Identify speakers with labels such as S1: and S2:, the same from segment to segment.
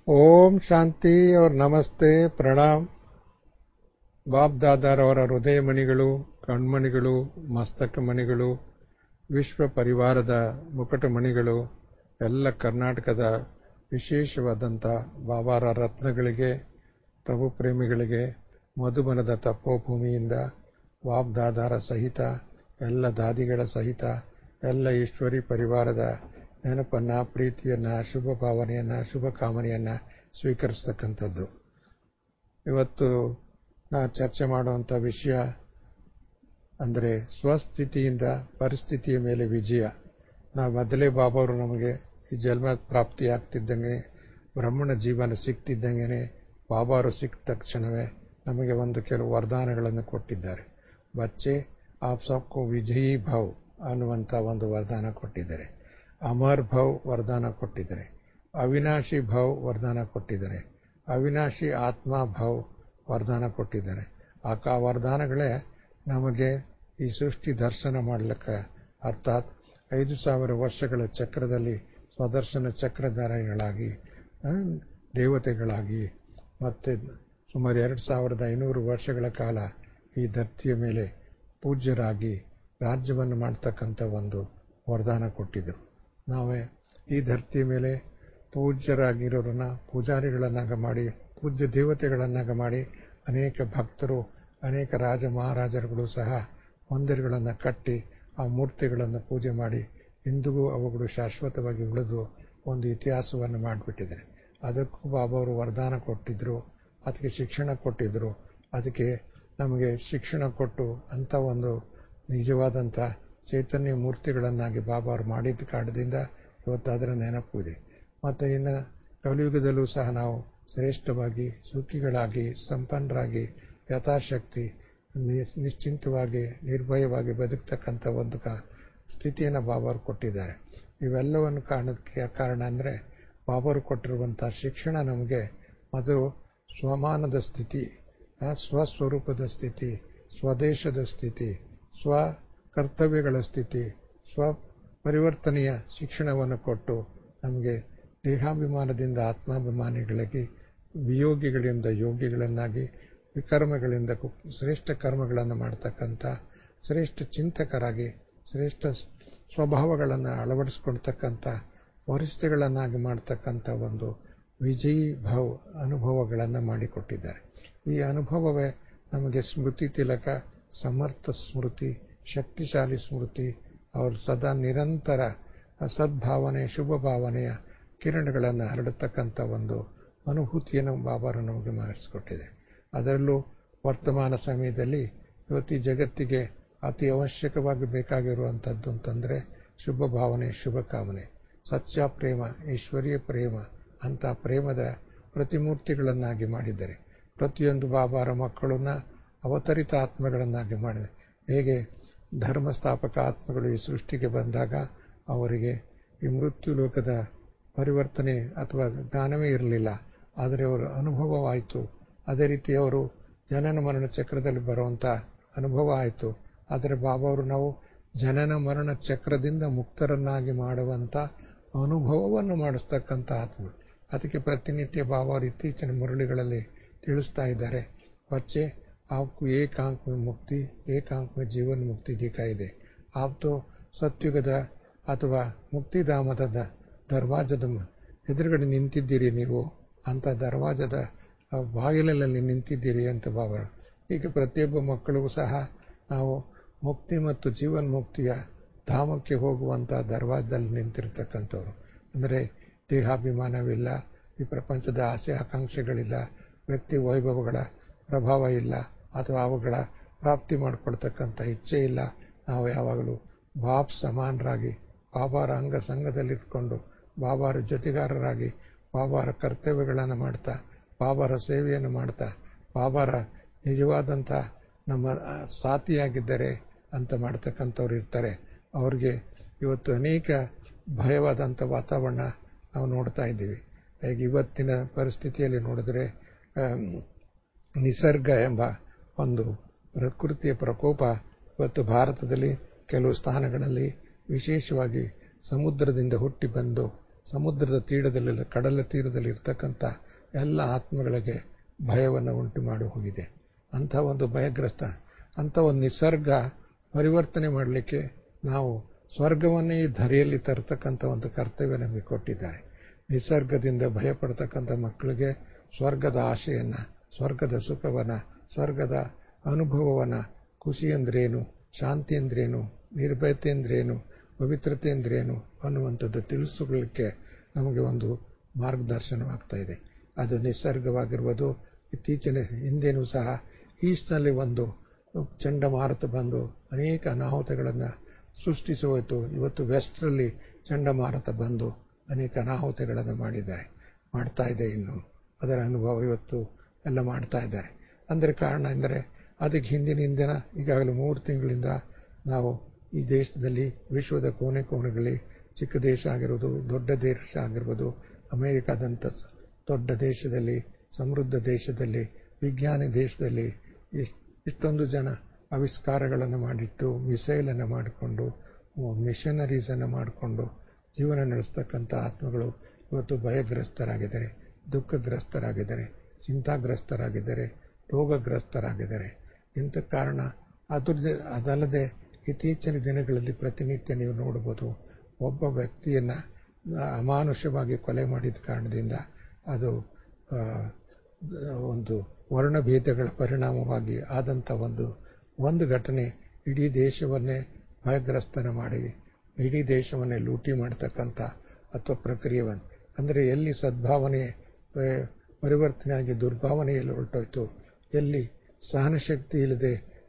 S1: ಓಂ ಶಾಂತಿ और ನಮಸ್ತೆ ಪ್ರಣಾಮ್ ಬಾಬ್ ದಾದಾರವರ ಹೃದಯ ಮಣಿಗಳು ಕಣ್ಮಣಿಗಳು ಮಸ್ತಕ ಮಣಿಗಳು ವಿಶ್ವ ಪರಿವಾರದ ಮುಕಟ ಮಣಿಗಳು ಎಲ್ಲ ಕರ್ನಾಟಕದ ವಿಶೇಷವಾದಂಥ ಬಾಬಾರ ರತ್ನಗಳಿಗೆ ಪ್ರಭು ಪ್ರೇಮಿಗಳಿಗೆ ಮಧುಬನದ ತಪೋಭೂಮಿಯಿಂದ ಬಾಬ್ ದಾದಾರ ಸಹಿತ ಎಲ್ಲ ದಾದಿಗಳ ಸಹಿತ ಎಲ್ಲ ಈಶ್ವರಿ ಪರಿವಾರದ ನೆನಪನ್ನ ಪ್ರೀತಿಯನ್ನ ಶುಭ ಭಾವನೆಯನ್ನ ಶುಭ ಕಾಮನೆಯನ್ನ ಸ್ವೀಕರಿಸ್ತಕ್ಕಂಥದ್ದು ಇವತ್ತು ನಾ ಚರ್ಚೆ ಮಾಡುವಂಥ ವಿಷಯ ಅಂದರೆ ಸ್ವಸ್ಥಿತಿಯಿಂದ ಪರಿಸ್ಥಿತಿಯ ಮೇಲೆ ವಿಜಯ ನಾವು ಮೊದಲೇ ಬಾಬಾವರು ನಮಗೆ ಈ ಜನ್ಮ ಪ್ರಾಪ್ತಿಯಾಗ್ತಿದ್ದಂಗೆ ಬ್ರಹ್ಮಣ ಜೀವನ ಸಿಕ್ತಿದ್ದಂಗೆ ಬಾಬಾರು ಸಿಕ್ಕ ತಕ್ಷಣವೇ ನಮಗೆ ಒಂದು ಕೆಲವು ವರದಾನಗಳನ್ನು ಕೊಟ್ಟಿದ್ದಾರೆ ಬಚ್ಚೆ ಆಪ್ ಸಬ್ಕೋ ವಿಜಯೀ ಭಾವ್ ಅನ್ನುವಂಥ ಒಂದು ವರದಾನ ಕೊಟ್ಟಿದ್ದಾರೆ ಅಮರ್ ಭಾವ್ ವರದಾನ ಕೊಟ್ಟಿದ್ದಾರೆ ಅವಿನಾಶಿ ಭಾವ್ ವರದಾನ ಕೊಟ್ಟಿದ್ದಾರೆ ಅವಿನಾಶಿ ಆತ್ಮ ಭಾವ್ ವರದಾನ ಕೊಟ್ಟಿದ್ದಾರೆ ಆ ವರದಾನಗಳೇ ನಮಗೆ ಈ ಸೃಷ್ಟಿ ದರ್ಶನ ಮಾಡಲಿಕ್ಕೆ ಅರ್ಥಾತ್ ಐದು ಸಾವಿರ ವರ್ಷಗಳ ಚಕ್ರದಲ್ಲಿ ಸ್ವದರ್ಶನ ಚಕ್ರಧಾರಿಗಳಾಗಿ ದೇವತೆಗಳಾಗಿ ಮತ್ತೆ ಸುಮಾರು ಎರಡು ಸಾವಿರದ ಐನೂರು ವರ್ಷಗಳ ಕಾಲ ಈ ಧರ್ತಿಯ ಮೇಲೆ ಪೂಜ್ಯರಾಗಿ ರಾಜ್ಯವನ್ನು ಮಾಡ್ತಕ್ಕಂಥ ಒಂದು ವರದಾನ ಕೊಟ್ಟಿದ್ದರು ನಾವೇ ಈ ಧರ್ತಿಯ ಮೇಲೆ ಪೂಜ್ಯರಾಗಿರೋರನ್ನ ಪೂಜಾರಿಗಳನ್ನಾಗ ಮಾಡಿ ಪೂಜ್ಯ ದೇವತೆಗಳನ್ನಾಗ ಮಾಡಿ ಅನೇಕ ಭಕ್ತರು ಅನೇಕ ರಾಜ ಮಹಾರಾಜರುಗಳು ಸಹ ಮಂದಿರಗಳನ್ನು ಕಟ್ಟಿ ಆ ಮೂರ್ತಿಗಳನ್ನು ಪೂಜೆ ಮಾಡಿ ಇಂದಿಗೂ ಅವುಗಳು ಶಾಶ್ವತವಾಗಿ ಉಳಿದು ಒಂದು ಇತಿಹಾಸವನ್ನು ಮಾಡಿಬಿಟ್ಟಿದ್ದಾರೆ ಅದಕ್ಕೂ ಬಾಬಾವರು ವರದಾನ ಕೊಟ್ಟಿದ್ದರು ಅದಕ್ಕೆ ಶಿಕ್ಷಣ ಕೊಟ್ಟಿದ್ದರು ಅದಕ್ಕೆ ನಮಗೆ ಶಿಕ್ಷಣ ಕೊಟ್ಟು ಅಂಥ ಒಂದು ನಿಜವಾದಂಥ ಚೈತನ್ಯ ಮೂರ್ತಿಗಳನ್ನಾಗಿ ಬಾಬಾರು ಮಾಡಿದ ಕಾರಣದಿಂದ ಇವತ್ತು ಅದರ ನೆನಪು ಇದೆ ಮತ್ತು ಇನ್ನು ಕಲಿಯುಗದಲ್ಲೂ ಸಹ ನಾವು ಶ್ರೇಷ್ಠವಾಗಿ ಸುಖಿಗಳಾಗಿ ಸಂಪನ್ನರಾಗಿ ಯಥಾಶಕ್ತಿ ನಿಶ್ಚಿಂತವಾಗಿ ನಿರ್ಭಯವಾಗಿ ಬದುಕ್ತಕ್ಕಂಥ ಒಂದು ಸ್ಥಿತಿಯನ್ನು ಬಾಬಾರು ಕೊಟ್ಟಿದ್ದಾರೆ ಇವೆಲ್ಲವನ್ನು ಕಾರಣಕ್ಕೆ ಕಾರಣ ಅಂದರೆ ಬಾಬಾರು ಕೊಟ್ಟಿರುವಂಥ ಶಿಕ್ಷಣ ನಮಗೆ ಮೊದಲು ಸ್ವಮಾನದ ಸ್ಥಿತಿ ಸ್ವಸ್ವರೂಪದ ಸ್ಥಿತಿ ಸ್ವದೇಶದ ಸ್ಥಿತಿ ಸ್ವ ಕರ್ತವ್ಯಗಳ ಸ್ಥಿತಿ ಸ್ವ ಪರಿವರ್ತನೆಯ ಶಿಕ್ಷಣವನ್ನು ಕೊಟ್ಟು ನಮಗೆ ದೇಹಾಭಿಮಾನದಿಂದ ಆತ್ಮಾಭಿಮಾನಿಗಳಿಗೆ ವಿಯೋಗಿಗಳಿಂದ ಯೋಗಿಗಳನ್ನಾಗಿ ವಿಕರ್ಮಗಳಿಂದ ಶ್ರೇಷ್ಠ ಕರ್ಮಗಳನ್ನು ಮಾಡ್ತಕ್ಕಂಥ ಶ್ರೇಷ್ಠ ಚಿಂತಕರಾಗಿ ಶ್ರೇಷ್ಠ ಸ್ವಭಾವಗಳನ್ನು ಅಳವಡಿಸ್ಕೊಳ್ತಕ್ಕಂಥ ವರಿಷ್ಠಗಳನ್ನಾಗಿ ಮಾಡ್ತಕ್ಕಂಥ ಒಂದು ವಿಜಯೀ ಭಾವ ಅನುಭವಗಳನ್ನು ಮಾಡಿಕೊಟ್ಟಿದ್ದಾರೆ ಈ ಅನುಭವವೇ ನಮಗೆ ಸ್ಮೃತಿ ತಿಲಕ ಸಮರ್ಥ ಸ್ಮೃತಿ ಶಕ್ತಿಶಾಲಿ ಸ್ಮೃತಿ ಅವರು ಸದಾ ನಿರಂತರ ಸದ್ಭಾವನೆ ಶುಭ ಭಾವನೆಯ ಕಿರಣಗಳನ್ನು ಹರಡತಕ್ಕಂಥ ಒಂದು ಅನುಭೂತಿಯನ್ನು ಬಾಬಾರು ನಮಗೆ ಮಾಡಿಸಿಕೊಟ್ಟಿದೆ ಅದರಲ್ಲೂ ವರ್ತಮಾನ ಸಮಯದಲ್ಲಿ ಇವತ್ತು ಜಗತ್ತಿಗೆ ಅತಿ ಅವಶ್ಯಕವಾಗಿ ಬೇಕಾಗಿರುವಂಥದ್ದು ಅಂತಂದರೆ ಶುಭ ಭಾವನೆ ಶುಭ ಕಾಮನೆ ಸತ್ಯ ಪ್ರೇಮ ಈಶ್ವರೀಯ ಪ್ರೇಮ ಅಂತ ಪ್ರೇಮದ ಪ್ರತಿಮೂರ್ತಿಗಳನ್ನಾಗಿ ಮಾಡಿದ್ದಾರೆ ಪ್ರತಿಯೊಂದು ಬಾಬಾರ ಮಕ್ಕಳನ್ನ ಅವತರಿತ ಆತ್ಮಗಳನ್ನಾಗಿ ಮಾಡಿದೆ ಹೇಗೆ ಧರ್ಮ ಸ್ಥಾಪಕ ಆತ್ಮಗಳು ಈ ಸೃಷ್ಟಿಗೆ ಬಂದಾಗ ಅವರಿಗೆ ಈ ಮೃತ್ಯು ಲೋಕದ ಪರಿವರ್ತನೆ ಅಥವಾ ಜ್ಞಾನವೇ ಇರಲಿಲ್ಲ ಆದರೆ ಅವರ ಅನುಭವವಾಯಿತು ಅದೇ ರೀತಿ ಅವರು ಜನನ ಮರಣ ಚಕ್ರದಲ್ಲಿ ಬರುವಂಥ ಅನುಭವ ಆಯಿತು ಆದರೆ ಬಾಬಾವರು ನಾವು ಜನನ ಮರಣ ಚಕ್ರದಿಂದ ಮುಕ್ತರನ್ನಾಗಿ ಮಾಡುವಂಥ ಅನುಭವವನ್ನು ಮಾಡಿಸ್ತಕ್ಕಂಥ ಆತ್ಮ ಅದಕ್ಕೆ ಪ್ರತಿನಿತ್ಯ ಬಾಬಾವರು ಇತ್ತೀಚಿನ ಮುರಳಿಗಳಲ್ಲಿ ತಿಳಿಸ್ತಾ ಇದ್ದಾರೆ ಬಚ್ಚೆ आपको एक आंख में मुक्ति एक आंख में ಜೀವನ್ ಮುಕ್ತಿ ದಿಕ್ತಾ ಇದೆ ಆಪ್ತು ಸತ್ಯುಗದ ಅಥವಾ ಮುಕ್ತಿಧಾಮದ ದರ್ವಾಜದ ಎದುರುಗಡೆ ನಿಂತಿದ್ದೀರಿ ನೀವು ಅಂತ ದರ್ವಾಜದ ಬಾಗಿಲಲ್ಲಿ ನಿಂತಿದ್ದೀರಿ ಅಂತ ಬಾಬಾ ಹೀಗೆ ಪ್ರತಿಯೊಬ್ಬ ಮಕ್ಕಳಿಗೂ ಸಹ ನಾವು ಮುಕ್ತಿ ಮತ್ತು ಜೀವನ್ ಮುಕ್ತಿಯ ಧಾಮಕ್ಕೆ ಹೋಗುವಂಥ ದರ್ವಾಜದಲ್ಲಿ ನಿಂತಿರ್ತಕ್ಕಂಥವ್ರು ಅಂದರೆ ದೇಹಾಭಿಮಾನವಿಲ್ಲ ಈ ಪ್ರಪಂಚದ ಆಸೆ ಆಕಾಂಕ್ಷೆಗಳಿಲ್ಲ ವ್ಯಕ್ತಿ ವೈಭವಗಳ ಪ್ರಭಾವ ಇಲ್ಲ ಅಥವಾ ಅವುಗಳ ಪ್ರಾಪ್ತಿ ಮಾಡಿಕೊಳ್ತಕ್ಕಂಥ ಇಚ್ಛೆ ಇಲ್ಲ ನಾವು ಯಾವಾಗಲೂ ಬಾಬ್ ಸಮಾನರಾಗಿ ಬಾಬಾರ ಅಂಗ ಸಂಘದಲ್ಲಿದ್ದುಕೊಂಡು ಬಾಬಾರ ಜೊತೆಗಾರರಾಗಿ ಬಾಬಾರ ಕರ್ತವ್ಯಗಳನ್ನು ಮಾಡ್ತಾ ಬಾಬಾರ ಸೇವೆಯನ್ನು ಮಾಡ್ತಾ ಬಾಬಾರ ನಿಜವಾದಂಥ ನಮ್ಮ ಸಾಥಿಯಾಗಿದ್ದರೆ ಅಂತ ಮಾಡ್ತಕ್ಕಂಥವ್ರು ಇರ್ತಾರೆ ಅವ್ರಿಗೆ ಇವತ್ತು ಅನೇಕ ಭಯವಾದಂಥ ವಾತಾವರಣ ನಾವು ನೋಡ್ತಾ ಇದ್ದೀವಿ ಹೇಗೆ ಇವತ್ತಿನ ಪರಿಸ್ಥಿತಿಯಲ್ಲಿ ನೋಡಿದ್ರೆ ನಿಸರ್ಗ ಎಂಬ ಒಂದು ಪ್ರಕೃತಿಯ ಪ್ರಕೋಪ ಇವತ್ತು ಭಾರತದಲ್ಲಿ ಕೆಲವು ಸ್ಥಾನಗಳಲ್ಲಿ ವಿಶೇಷವಾಗಿ ಸಮುದ್ರದಿಂದ ಹುಟ್ಟಿ ಬಂದು ಸಮುದ್ರದ ತೀರದಲ್ಲಿ ಕಡಲ ತೀರದಲ್ಲಿ ಇರ್ತಕ್ಕಂಥ ಎಲ್ಲ ಆತ್ಮಗಳಿಗೆ ಭಯವನ್ನು ಉಂಟು ಮಾಡಿ ಹೋಗಿದೆ ಅಂಥ ಒಂದು ಭಯಗ್ರಸ್ತ ಅಂಥ ಒಂದು ನಿಸರ್ಗ ಪರಿವರ್ತನೆ ಮಾಡಲಿಕ್ಕೆ ನಾವು ಸ್ವರ್ಗವನ್ನೇ ಈ ಧರೆಯಲ್ಲಿ ತರತಕ್ಕಂಥ ಒಂದು ಕರ್ತವ್ಯ ನಮಗೆ ಕೊಟ್ಟಿದ್ದಾರೆ ನಿಸರ್ಗದಿಂದ ಭಯ ಪಡ್ತಕ್ಕಂಥ ಮಕ್ಕಳಿಗೆ ಸ್ವರ್ಗದ ಆಶೆಯನ್ನ ಸ್ವರ್ಗದ ಸುಖವನ್ನ ಸ್ವರ್ಗದ ಅನುಭವವನ್ನ ಖುಷಿ ಅಂದ್ರೇನು ಶಾಂತಿ ಅಂದ್ರೇನು ನಿರ್ಭಯತೆ ಅಂದ್ರೇನು ಪವಿತ್ರತೆ ಅಂದ್ರೇನು ಅನ್ನುವಂಥದ್ದು ತಿಳಿಸಲಿಕ್ಕೆ ನಮಗೆ ಒಂದು ಮಾರ್ಗದರ್ಶನವಾಗ್ತಾ ಇದೆ ಅದು ನಿಸರ್ಗವಾಗಿರ್ಬೋದು ಇತ್ತೀಚಿನ ಹಿಂದೇನೂ ಸಹ ಈಸ್ಟ್ನಲ್ಲಿ ಒಂದು ಚಂಡಮಾರುತ ಬಂದು ಅನೇಕ ಅನಾಹುತಗಳನ್ನು ಸೃಷ್ಟಿಸಿ ಹೋಯಿತು ಇವತ್ತು ವೆಸ್ಟ್ರಲ್ಲಿ ಚಂಡಮಾರುತ ಬಂದು ಅನೇಕ ಅನಾಹುತಗಳನ್ನು ಮಾಡಿದ್ದಾರೆ ಮಾಡ್ತಾ ಇದೆ ಇನ್ನು ಅದರ ಅನುಭವ ಇವತ್ತು ಎಲ್ಲ ಮಾಡ್ತಾ ಇದ್ದಾರೆ ಅಂದರೆ ಕಾರಣ ಎಂದರೆ ಅದಕ್ಕೆ ಹಿಂದಿನ ಹಿಂದಿನ ಈಗಾಗಲೇ ಮೂರು ತಿಂಗಳಿಂದ ನಾವು ಈ ದೇಶದಲ್ಲಿ ವಿಶ್ವದ ಕೋಣೆ ಕೋಣೆಗಳಲ್ಲಿ ಚಿಕ್ಕ ದೇಶ ಆಗಿರೋದು ದೊಡ್ಡ ದೇಶ ಆಗಿರ್ಬೋದು ಅಮೆರಿಕಾದಂಥ ದೊಡ್ಡ ದೇಶದಲ್ಲಿ ಸಮೃದ್ಧ ದೇಶದಲ್ಲಿ ವಿಜ್ಞಾನಿ ದೇಶದಲ್ಲಿ ಇಷ್ಟೊಂದು ಜನ ಆವಿಷ್ಕಾರಗಳನ್ನು ಮಾಡಿಟ್ಟು ಮಿಸೈಲನ್ನು ಮಾಡಿಕೊಂಡು ಮಿಷನರೀಸನ್ನು ಮಾಡಿಕೊಂಡು ಜೀವನ ನಡೆಸ್ತಕ್ಕಂಥ ಆತ್ಮಗಳು ಇವತ್ತು ಭಯಗ್ರಸ್ತರಾಗಿದ್ದಾರೆ ದುಃಖಗ್ರಸ್ತರಾಗಿದ್ದಾರೆ ಚಿಂತಾಗ್ರಸ್ತರಾಗಿದ್ದಾರೆ ರೋಗಗ್ರಸ್ತರಾಗಿದ್ದಾರೆ ಇಂಥ ಕಾರಣ ಅದ್ರ ಅದಲ್ಲದೆ ಇತ್ತೀಚಿನ ದಿನಗಳಲ್ಲಿ ಪ್ರತಿನಿತ್ಯ ನೀವು ನೋಡಬಹುದು ಒಬ್ಬ ವ್ಯಕ್ತಿಯನ್ನ ಅಮಾನುಷವಾಗಿ ಕೊಲೆ ಮಾಡಿದ ಕಾರಣದಿಂದ ಅದು ಒಂದು ವರ್ಣಭೇದಗಳ ಪರಿಣಾಮವಾಗಿ ಆದಂಥ ಒಂದು ಒಂದು ಘಟನೆ ಇಡೀ ದೇಶವನ್ನೇ ಭಯಗ್ರಸ್ತನ ಮಾಡಿ ಇಡೀ ದೇಶವನ್ನೇ ಲೂಟಿ ಮಾಡ್ತಕ್ಕಂಥ ಅಥವಾ ಪ್ರಕ್ರಿಯೆವನ್ನು ಅಂದರೆ ಎಲ್ಲಿ ಸದ್ಭಾವನೆ ಪರಿವರ್ತನೆಯಾಗಿ ದುರ್ಭಾವನೆಯಲ್ಲಿ ಹೊರಟೋಯ್ತು ಎಲ್ಲಿ ಸಹನಶಕ್ತಿ ಇಲ್ಲದೆ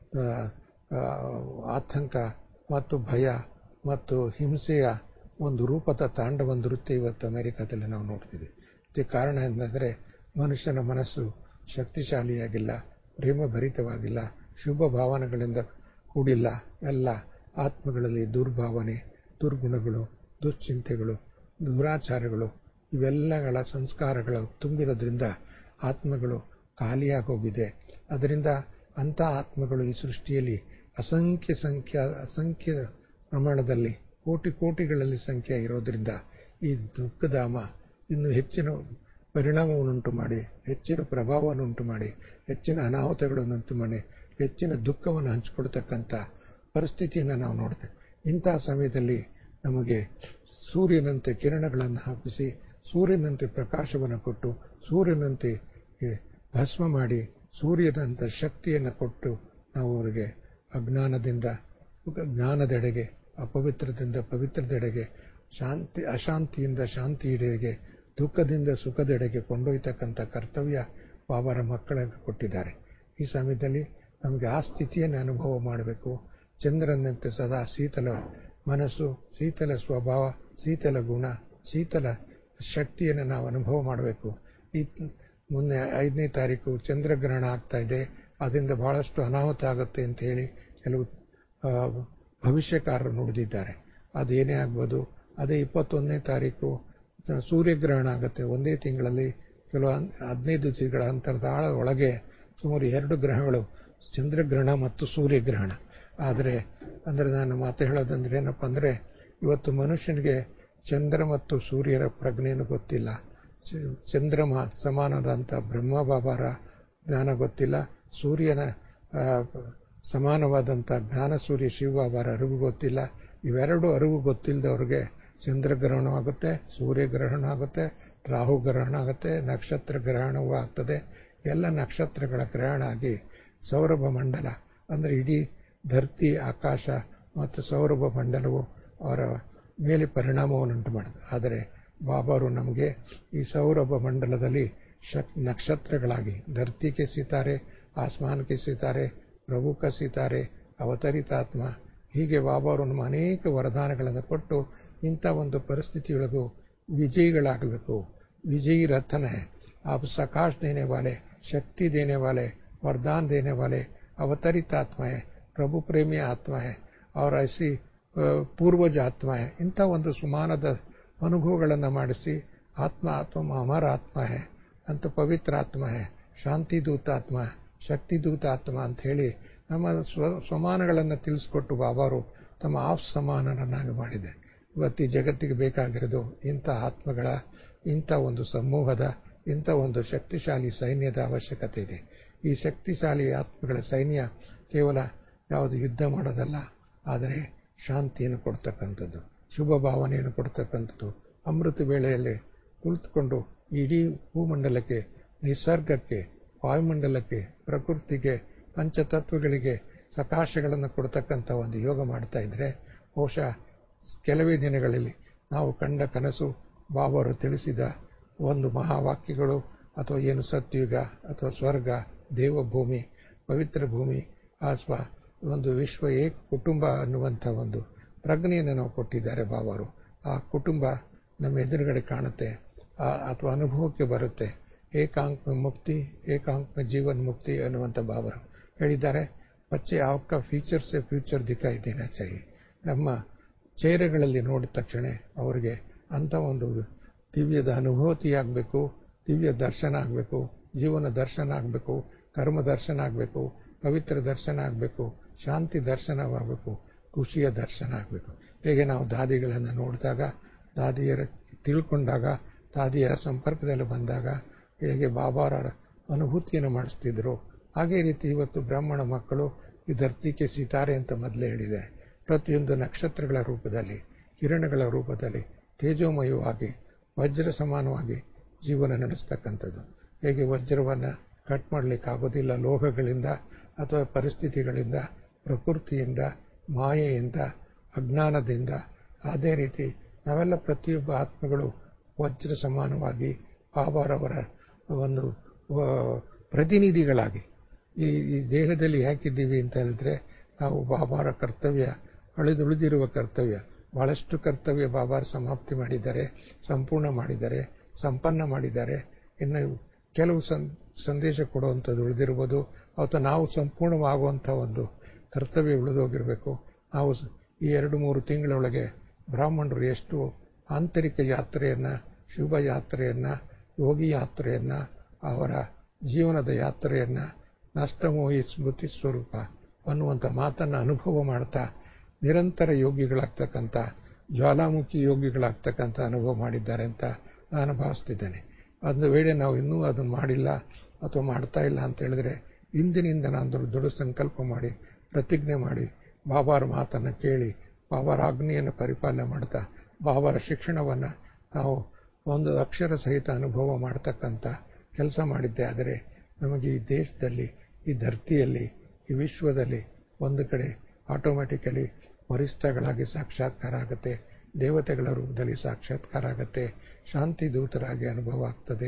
S1: ಆತಂಕ ಮತ್ತು ಭಯ ಮತ್ತು ಹಿಂಸೆಯ ಒಂದು ರೂಪದ ತಾಂಡವ ನೃತ್ಯ ಇವತ್ತು ಅಮೆರಿಕದಲ್ಲಿ ನಾವು ನೋಡ್ತೀವಿ ಇದಕ್ಕೆ ಕಾರಣ ಎಂದರೆ ಮನುಷ್ಯನ ಮನಸ್ಸು ಶಕ್ತಿಶಾಲಿಯಾಗಿಲ್ಲ ಪ್ರೇಮಭರಿತವಾಗಿಲ್ಲ ಶುಭ ಭಾವನೆಗಳಿಂದ ಕೂಡಿಲ್ಲ ಎಲ್ಲ ಆತ್ಮಗಳಲ್ಲಿ ದುರ್ಭಾವನೆ ದುರ್ಗುಣಗಳು ದುಶ್ಚಿಂತೆಗಳು ದುರಾಚಾರಗಳು ಇವೆಲ್ಲಗಳ ಸಂಸ್ಕಾರಗಳು ತುಂಬಿರೋದ್ರಿಂದ ಆತ್ಮಗಳು ಖಾಲಿಯಾಗಿ ಹೋಗಿದೆ ಅದರಿಂದ ಅಂಥ ಆತ್ಮಗಳು ಈ ಸೃಷ್ಟಿಯಲ್ಲಿ ಅಸಂಖ್ಯ ಸಂಖ್ಯಾ ಅಸಂಖ್ಯ ಪ್ರಮಾಣದಲ್ಲಿ ಕೋಟಿ ಕೋಟಿಗಳಲ್ಲಿ ಸಂಖ್ಯೆ ಇರೋದ್ರಿಂದ ಈ ದುಃಖಧಾಮ ಇನ್ನು ಹೆಚ್ಚಿನ ಪರಿಣಾಮವನ್ನುಂಟು ಮಾಡಿ ಹೆಚ್ಚಿನ ಪ್ರಭಾವವನ್ನುಂಟು ಮಾಡಿ ಹೆಚ್ಚಿನ ಅನಾಹುತಗಳನ್ನುಂಟು ಮಾಡಿ ಹೆಚ್ಚಿನ ದುಃಖವನ್ನು ಹಂಚಿಕೊಡ್ತಕ್ಕಂಥ ಪರಿಸ್ಥಿತಿಯನ್ನು ನಾವು ನೋಡ್ತೇವೆ ಇಂತಹ ಸಮಯದಲ್ಲಿ ನಮಗೆ ಸೂರ್ಯನಂತೆ ಕಿರಣಗಳನ್ನು ಹಾಕಿಸಿ ಸೂರ್ಯನಂತೆ ಪ್ರಕಾಶವನ್ನು ಕೊಟ್ಟು ಸೂರ್ಯನಂತೆ ಭಸ್ಮ ಮಾಡಿ ಸೂರ್ಯನಂತ ಶಕ್ತಿಯನ್ನು ಕೊಟ್ಟು ನಾವು ಅವರಿಗೆ ಅಜ್ಞಾನದಿಂದ ಜ್ಞಾನದೆಡೆಗೆ ಅಪವಿತ್ರದಿಂದ ಪವಿತ್ರದೆಡೆಗೆ ಶಾಂತಿ ಅಶಾಂತಿಯಿಂದ ಶಾಂತಿಯೆಡೆಗೆ ದುಃಖದಿಂದ ಸುಖದೆಡೆಗೆ ಕೊಂಡೊಯ್ತಕ್ಕಂಥ ಕರ್ತವ್ಯ ಬಾಬರ ಮಕ್ಕಳಿಗೆ ಕೊಟ್ಟಿದ್ದಾರೆ ಈ ಸಮಯದಲ್ಲಿ ನಮಗೆ ಆ ಸ್ಥಿತಿಯನ್ನು ಅನುಭವ ಮಾಡಬೇಕು ಚಂದ್ರನಂತೆ ಸದಾ ಶೀತಲ ಮನಸ್ಸು ಶೀತಲ ಸ್ವಭಾವ ಶೀತಲ ಗುಣ ಶೀತಲ ಶಕ್ತಿಯನ್ನು ನಾವು ಅನುಭವ ಮಾಡಬೇಕು ಈ ಮೊನ್ನೆ ಐದನೇ ತಾರೀಕು ಚಂದ್ರಗ್ರಹಣ ಆಗ್ತಾ ಇದೆ ಅದರಿಂದ ಬಹಳಷ್ಟು ಅನಾಹುತ ಆಗುತ್ತೆ ಅಂತ ಹೇಳಿ ಕೆಲವು ಭವಿಷ್ಯಕಾರರು ನುಡಿದಿದ್ದಾರೆ ಅದೇನೇ ಆಗ್ಬೋದು ಅದೇ ಇಪ್ಪತ್ತೊಂದನೇ ತಾರೀಕು ಸೂರ್ಯಗ್ರಹಣ ಆಗುತ್ತೆ ಒಂದೇ ತಿಂಗಳಲ್ಲಿ ಕೆಲವು ಹದಿನೈದು ದಿವಸಗಳ ಅಂತರದ ಆಳ ಒಳಗೆ ಸುಮಾರು ಎರಡು ಗ್ರಹಗಳು ಚಂದ್ರಗ್ರಹಣ ಮತ್ತು ಸೂರ್ಯಗ್ರಹಣ ಆದರೆ ಅಂದರೆ ನಾನು ಮಾತು ಹೇಳೋದಂದ್ರೆ ಏನಪ್ಪ ಅಂದರೆ ಇವತ್ತು ಮನುಷ್ಯನಿಗೆ ಚಂದ್ರ ಮತ್ತು ಸೂರ್ಯರ ಪ್ರಜ್ಞೆಯನ್ನು ಗೊತ್ತಿಲ್ಲ ಚಂದ್ರಮ ಸಮಾನದಂಥ ಬ್ರಹ್ಮ ಬಾಬಾರ ಜ್ಞಾನ ಗೊತ್ತಿಲ್ಲ ಸೂರ್ಯನ ಸಮಾನವಾದಂಥ ಜ್ಞಾನ ಸೂರ್ಯ ಶಿವಬಾಬಾರ ಅರಿವು ಗೊತ್ತಿಲ್ಲ ಇವೆರಡು ಅರಿವು ಗೊತ್ತಿಲ್ಲದವ್ರಿಗೆ ಚಂದ್ರಗ್ರಹಣ ಆಗುತ್ತೆ ಸೂರ್ಯಗ್ರಹಣ ಆಗುತ್ತೆ ರಾಹು ಗ್ರಹಣ ಆಗುತ್ತೆ ನಕ್ಷತ್ರ ಗ್ರಹಣವೂ ಆಗ್ತದೆ ಎಲ್ಲ ನಕ್ಷತ್ರಗಳ ಗ್ರಹಣ ಆಗಿ ಸೌರಭ ಮಂಡಲ ಅಂದರೆ ಇಡೀ ಧರ್ತಿ ಆಕಾಶ ಮತ್ತು ಸೌರಭ ಮಂಡಲವು ಅವರ ಮೇಲೆ ಪರಿಣಾಮವನ್ನುಂಟು ಮಾಡಿದೆ ಆದರೆ ಬಾಬಾರು ನಮಗೆ ಈ ಸೌರಭ ಮಂಡಲದಲ್ಲಿ ಶಕ್ ನಕ್ಷತ್ರಗಳಾಗಿ ಧರ್ತಿಗೆ ಸಿತಾರೆ ಆಸ್ಮಾನಕ್ಕೆ ಸಿತಾರೆ ಪ್ರಭುಕ ಸಿತಾರೆ ಅವತರಿತಾತ್ಮ ಹೀಗೆ ಬಾಬಾರು ನಮ್ಮ ಅನೇಕ ವರದಾನಗಳನ್ನು ಕೊಟ್ಟು ಇಂಥ ಒಂದು ಪರಿಸ್ಥಿತಿಯೊಳಗೂ ವಿಜಯಿಗಳಾಗಬೇಕು ವಿಜಯಿ रतन है आप सकाश देने वाले शक्ति देने वाले वरदान देने वाले अवतरित आत्मा है ಪ್ರಭು ಪ್ರೇಮಿ ಆತ್ಮ है और ऐसी ಪೂರ್ವಜ ಆತ್ಮ है ಇಂಥ ಒಂದು ಸುಮಾನದ ಅನುಭವಗಳನ್ನು ಮಾಡಿಸಿ ಆತ್ಮ ಆತ್ಮ ಅಮರ ಆತ್ಮ है ಅಂತ ಪವಿತ್ರ ಆತ್ಮ है ಶಾಂತಿ ದೂತಾತ್ಮ ಶಕ್ತಿ ದೂತಾತ್ಮ ಅಂತ ಹೇಳಿ ನಮ್ಮ ಸ್ವ ಸಮಾನಗಳನ್ನು ತಿಳಿಸ್ಕೊಟ್ಟು ಬಾಬಾರು ತಮ್ಮ ಆಫ್ ಸಮಾನರನ್ನಾಗಿ ಮಾಡಿದೆ ಇವತ್ತು ಈ ಜಗತ್ತಿಗೆ ಬೇಕಾಗಿರೋದು ಇಂಥ ಆತ್ಮಗಳ ಇಂಥ ಒಂದು ಸಮೂಹದ ಇಂಥ ಒಂದು ಶಕ್ತಿಶಾಲಿ ಸೈನ್ಯದ ಅವಶ್ಯಕತೆ ಇದೆ ಈ ಶಕ್ತಿಶಾಲಿ ಆತ್ಮಗಳ ಸೈನ್ಯ ಕೇವಲ ಯಾವುದು ಯುದ್ಧ ಮಾಡೋದಲ್ಲ ಆದರೆ ಶಾಂತಿಯನ್ನು ಕೊಡ್ತಕ್ಕಂಥದ್ದು ಶುಭ ಭಾವನೆಯನ್ನು ಕೊಡ್ತಕ್ಕಂಥದ್ದು ಅಮೃತ ವೇಳೆಯಲ್ಲಿ ಕುಳಿತುಕೊಂಡು ಇಡೀ ಭೂಮಂಡಲಕ್ಕೆ ನಿಸರ್ಗಕ್ಕೆ ವಾಯುಮಂಡಲಕ್ಕೆ ಪ್ರಕೃತಿಗೆ ಪಂಚತತ್ವಗಳಿಗೆ ಸಕಾಶಗಳನ್ನು ಕೊಡ್ತಕ್ಕಂಥ ಒಂದು ಯೋಗ ಮಾಡ್ತಾ ಇದ್ರೆ ಬಹುಶಃ ಕೆಲವೇ ದಿನಗಳಲ್ಲಿ ನಾವು ಕಂಡ ಕನಸು ಬಾಬರು ತಿಳಿಸಿದ ಒಂದು ಮಹಾವಾಕ್ಯಗಳು ಅಥವಾ ಏನು ಸತ್ಯುಗ ಅಥವಾ ಸ್ವರ್ಗ ದೇವಭೂಮಿ ಪವಿತ್ರ ಭೂಮಿ ಅಥವಾ ಒಂದು ವಿಶ್ವ ಏಕ ಕುಟುಂಬ ಅನ್ನುವಂಥ ಒಂದು ಪ್ರಜ್ಞೆಯನ್ನು ನಾವು ಕೊಟ್ಟಿದ್ದಾರೆ ಬಾಬರು ಆ ಕುಟುಂಬ ನಮ್ಮ ಎದುರುಗಡೆ ಕಾಣುತ್ತೆ ಅಥವಾ ಅನುಭವಕ್ಕೆ ಬರುತ್ತೆ ಏಕಾಂಕ ಮುಕ್ತಿ ಏಕಾಂಕ ಜೀವನ್ ಮುಕ್ತಿ ಅನ್ನುವಂಥ ಬಾಬರು ಹೇಳಿದ್ದಾರೆ ಬಚ್ಚೆ ಅವಕ್ಕ ಫೀಚರ್ಸ್ ಫ್ಯೂಚರ್ ದಿಕ್ಕಾಯಿ ದೇನಾ ಚಾಹಿ ನಮ್ಮ ಚೇರೆಗಳಲ್ಲಿ ನೋಡಿದ ತಕ್ಷಣ ಅವರಿಗೆ ಅಂಥ ಒಂದು ದಿವ್ಯದ ಅನುಭೂತಿ ಆಗಬೇಕು ದಿವ್ಯ ದರ್ಶನ ಆಗಬೇಕು ಜೀವನ ದರ್ಶನ ಆಗಬೇಕು ಕರ್ಮ ದರ್ಶನ ಆಗಬೇಕು ಪವಿತ್ರ ದರ್ಶನ ಆಗಬೇಕು ಶಾಂತಿ ದರ್ಶನವಾಗಬೇಕು ಖುಷಿಯ ದರ್ಶನ ಆಗಬೇಕು ಹೇಗೆ ನಾವು ದಾದಿಗಳನ್ನು ನೋಡಿದಾಗ ದಾದಿಯರ ತಿಳ್ಕೊಂಡಾಗ ದಾದಿಯರ ಸಂಪರ್ಕದಲ್ಲಿ ಬಂದಾಗ ಹೇಗೆ ಬಾಬಾರರ ಅನುಭೂತಿಯನ್ನು ಮಾಡಿಸ್ತಿದ್ರು ಹಾಗೆ ರೀತಿ ಇವತ್ತು ಬ್ರಾಹ್ಮಣ ಮಕ್ಕಳು ಈ ಧರ್ತಿಗೆ ಸಿತಾರೆ ಅಂತ ಮೊದಲೇ ಹೇಳಿದೆ ಪ್ರತಿಯೊಂದು ನಕ್ಷತ್ರಗಳ ರೂಪದಲ್ಲಿ ಕಿರಣಗಳ ರೂಪದಲ್ಲಿ ತೇಜೋಮಯವಾಗಿ ವಜ್ರ ಸಮಾನವಾಗಿ ಜೀವನ ನಡೆಸ್ತಕ್ಕಂಥದ್ದು ಹೇಗೆ ವಜ್ರವನ್ನು ಕಟ್ ಮಾಡಲಿಕ್ಕೆ ಆಗೋದಿಲ್ಲ ಲೋಹಗಳಿಂದ ಅಥವಾ ಪರಿಸ್ಥಿತಿಗಳಿಂದ ಪ್ರಕೃತಿಯಿಂದ ಮಾಯೆಯಿಂದ ಅಜ್ಞಾನದಿಂದ ಅದೇ ರೀತಿ ನಾವೆಲ್ಲ ಪ್ರತಿಯೊಬ್ಬ ಆತ್ಮಗಳು ವಜ್ರ ಸಮಾನವಾಗಿ ಬಾಬಾರವರ ಒಂದು ಪ್ರತಿನಿಧಿಗಳಾಗಿ ಈ ಈ ದೇಹದಲ್ಲಿ ಯಾಕಿದ್ದೀವಿ ಅಂತ ಹೇಳಿದ್ರೆ ನಾವು ಬಾಬಾರ ಕರ್ತವ್ಯ ಅಳಿದುಳಿದಿರುವ ಕರ್ತವ್ಯ ಬಹಳಷ್ಟು ಕರ್ತವ್ಯ ಬಾಬಾರ ಸಮಾಪ್ತಿ ಮಾಡಿದ್ದಾರೆ ಸಂಪೂರ್ಣ ಮಾಡಿದ್ದಾರೆ ಸಂಪನ್ನ ಮಾಡಿದ್ದಾರೆ ಇನ್ನು ಕೆಲವು ಸಂದೇಶ ಕೊಡುವಂಥದ್ದು ಉಳಿದಿರ್ಬೋದು ಅಥವಾ ನಾವು ಸಂಪೂರ್ಣವಾಗುವಂಥ ಒಂದು ಕರ್ತವ್ಯ ಉಳಿದೋಗಿರಬೇಕು ನಾವು ಈ ಎರಡು ಮೂರು ತಿಂಗಳೊಳಗೆ ಬ್ರಾಹ್ಮಣರು ಎಷ್ಟು ಆಂತರಿಕ ಯಾತ್ರೆಯನ್ನು ಶುಭ ಯಾತ್ರೆಯನ್ನು ಯೋಗಿ ಯಾತ್ರೆಯನ್ನು ಅವರ ಜೀವನದ ಯಾತ್ರೆಯನ್ನು ನಷ್ಟಮೋಹಿ ಸ್ಮೃತಿ ಸ್ವರೂಪ ಅನ್ನುವಂಥ ಮಾತನ್ನು ಅನುಭವ ಮಾಡ್ತಾ ನಿರಂತರ ಯೋಗಿಗಳಾಗ್ತಕ್ಕಂಥ ಜ್ವಾಲಾಮುಖಿ ಯೋಗಿಗಳಾಗ್ತಕ್ಕಂಥ ಅನುಭವ ಮಾಡಿದ್ದಾರೆ ಅಂತ ನಾನು ಭಾವಿಸ್ತಿದ್ದೇನೆ ಒಂದು ವೇಳೆ ನಾವು ಇನ್ನೂ ಅದನ್ನು ಮಾಡಿಲ್ಲ ಅಥವಾ ಮಾಡ್ತಾ ಇಲ್ಲ ಅಂತ ಹೇಳಿದ್ರೆ ಇಂದಿನಿಂದ ನಾನು ದೊಡ್ಡ ಸಂಕಲ್ಪ ಮಾಡಿ ಪ್ರತಿಜ್ಞೆ ಮಾಡಿ ಬಾಬಾರ ಮಾತನ್ನು ಕೇಳಿ ಬಾಬಾರ ಆಜ್ಞೆಯನ್ನು ಪರಿಪಾಲನೆ ಮಾಡ್ತಾ ಬಾಬಾರ ಶಿಕ್ಷಣವನ್ನು ನಾವು ಒಂದು ಅಕ್ಷರ ಸಹಿತ ಅನುಭವ ಮಾಡ್ತಕ್ಕಂಥ ಕೆಲಸ ಮಾಡಿದ್ದೆ ಆದರೆ ನಮಗೆ ಈ ದೇಶದಲ್ಲಿ ಈ ಧರ್ತಿಯಲ್ಲಿ ಈ ವಿಶ್ವದಲ್ಲಿ ಒಂದು ಕಡೆ ಆಟೋಮ್ಯಾಟಿಕಲಿ ವರಿಷ್ಠಗಳಾಗಿ ಸಾಕ್ಷಾತ್ಕಾರ ಆಗುತ್ತೆ ದೇವತೆಗಳ ರೂಪದಲ್ಲಿ ಸಾಕ್ಷಾತ್ಕಾರ ಆಗುತ್ತೆ ಶಾಂತಿ ದೂತರಾಗಿ ಅನುಭವ ಆಗ್ತದೆ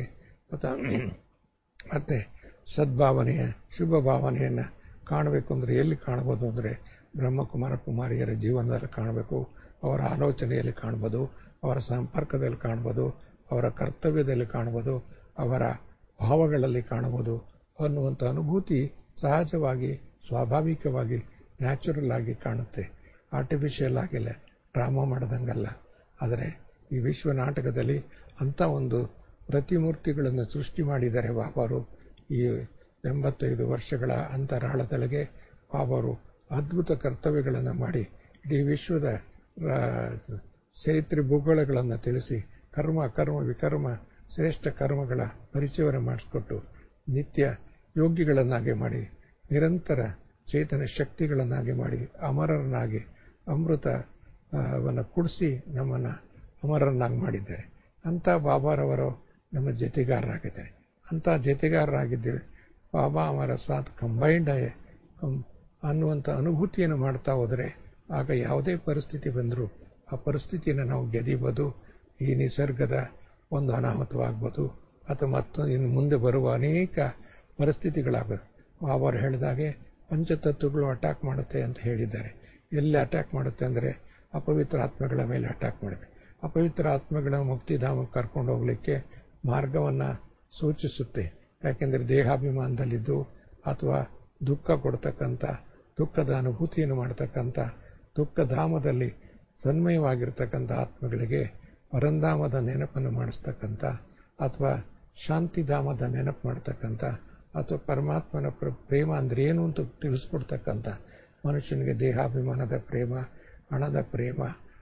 S1: ಮತ್ತೆ ಸದ್ಭಾವನೆಯ ಶುಭ ಭಾವನೆಯನ್ನು ಕಾಣಬೇಕು ಅಂದರೆ ಎಲ್ಲಿ ಕಾಣಬಹುದು ಅಂದರೆ ಬ್ರಹ್ಮಕುಮಾರ ಕುಮಾರಿಯರ ಜೀವನದಲ್ಲಿ ಕಾಣಬೇಕು ಅವರ ಆಲೋಚನೆಯಲ್ಲಿ ಕಾಣ್ಬೋದು ಅವರ ಸಂಪರ್ಕದಲ್ಲಿ ಕಾಣ್ಬೋದು ಅವರ ಕರ್ತವ್ಯದಲ್ಲಿ ಕಾಣ್ಬೋದು ಅವರ ಭಾವಗಳಲ್ಲಿ ಕಾಣಬಹುದು ಅನ್ನುವಂಥ ಅನುಭೂತಿ ಸಹಜವಾಗಿ ಸ್ವಾಭಾವಿಕವಾಗಿ ನ್ಯಾಚುರಲ್ ಆಗಿ ಕಾಣುತ್ತೆ ಆರ್ಟಿಫಿಷಿಯಲ್ ಆಗಿಲ್ಲ ಡ್ರಾಮಾ ಮಾಡ್ದಂಗಲ್ಲ ಆದರೆ ಈ ವಿಶ್ವ ನಾಟಕದಲ್ಲಿ ಅಂಥ ಒಂದು ಪ್ರತಿಮೂರ್ತಿಗಳನ್ನು ಸೃಷ್ಟಿ ಮಾಡಿದ್ದಾರೆ ಬಾಬಾರು ಈ ಎಂಬತ್ತೈದು ವರ್ಷಗಳ ಅಂತರಾಳದೊಳಗೆ ಬಾಬಾರು ಅದ್ಭುತ ಕರ್ತವ್ಯಗಳನ್ನು ಮಾಡಿ ಇಡೀ ವಿಶ್ವದ ಚರಿತ್ರೆ ಭೂಗೋಳಗಳನ್ನು ತಿಳಿಸಿ ಕರ್ಮ ಕರ್ಮ ವಿಕರ್ಮ ಶ್ರೇಷ್ಠ ಕರ್ಮಗಳ ಪರಿಚಯವನ್ನು ಮಾಡಿಸ್ಕೊಟ್ಟು ನಿತ್ಯ ಯೋಗಿಗಳನ್ನಾಗಿ ಮಾಡಿ ನಿರಂತರ ಚೇತನ ಶಕ್ತಿಗಳನ್ನಾಗಿ ಮಾಡಿ ಅಮರರನ್ನಾಗಿ ಅಮೃತವನ್ನು ಕುಡಿಸಿ ನಮ್ಮನ್ನು ಅಮರರನ್ನಾಗಿ ಮಾಡಿದ್ದಾರೆ ಅಂಥ ಬಾಬಾರವರು ನಮ್ಮ ಜೊತೆಗಾರರಾಗಿದ್ದಾರೆ ಅಂಥ ಜೊತೆಗಾರರಾಗಿದ್ದೇವೆ ಬಾಬಾ ಅಮರ ಸಾಥ್ ಕಂಬೈಂಡ್ ಅನ್ನುವಂಥ ಅನುಭೂತಿಯನ್ನು ಮಾಡ್ತಾ ಹೋದರೆ ಆಗ ಯಾವುದೇ ಪರಿಸ್ಥಿತಿ ಬಂದರೂ ಆ ಪರಿಸ್ಥಿತಿಯನ್ನು ನಾವು ಗೆದಿಬೋದು ಈ ನಿಸರ್ಗದ ಒಂದು ಅನಾಹುತವಾಗ್ಬೋದು ಅಥವಾ ಮತ್ತೊಂದು ಇನ್ನು ಮುಂದೆ ಬರುವ ಅನೇಕ ಪರಿಸ್ಥಿತಿಗಳಾಗೋದು ಬಾಬಾರು ಹೇಳಿದಾಗೆ ಪಂಚತತ್ವಗಳು ಅಟ್ಯಾಕ್ ಮಾಡುತ್ತೆ ಅಂತ ಹೇಳಿದ್ದಾರೆ ಎಲ್ಲಿ ಅಟ್ಯಾಕ್ ಮಾಡುತ್ತೆ ಅಂದರೆ ಅಪವಿತ್ರ ಆತ್ಮಗಳ ಮೇಲೆ ಅಟ್ಯಾಕ್ ಮಾಡುತ್ತೆ ಅಪವಿತ್ರ ಆತ್ಮಗಳ ಮುಕ್ತಿಧಾಮಕ್ಕೆ ಕರ್ಕೊಂಡು ಹೋಗಲಿಕ್ಕೆ ಮಾರ್ಗವನ್ನು ಸೂಚಿಸುತ್ತೆ ಯಾಕೆಂದರೆ ದೇಹಾಭಿಮಾನದಲ್ಲಿದ್ದು ಅಥವಾ ದುಃಖ ಕೊಡ್ತಕ್ಕಂಥ ದುಃಖದ ಅನುಭೂತಿಯನ್ನು ಮಾಡ್ತಕ್ಕಂಥ ದುಃಖಧಾಮದಲ್ಲಿ ತನ್ಮಯವಾಗಿರ್ತಕ್ಕಂಥ ಆತ್ಮಗಳಿಗೆ ಪರಂಧಾಮದ ನೆನಪನ್ನು ಮಾಡಿಸ್ತಕ್ಕಂಥ ಅಥವಾ ಶಾಂತಿಧಾಮದ ನೆನಪು ಮಾಡ್ತಕ್ಕಂಥ ಅಥವಾ ಪರಮಾತ್ಮನ ಪ್ರೇಮ ಅಂದ್ರೆ ಏನು ಅಂತ ತಿಳಿಸ್ಕೊಡ್ತಕ್ಕಂಥ ಮನುಷ್ಯನಿಗೆ ದೇಹಾಭಿಮಾನದ ಪ್ರೇಮ ಹಣದ ಪ್ರೇಮ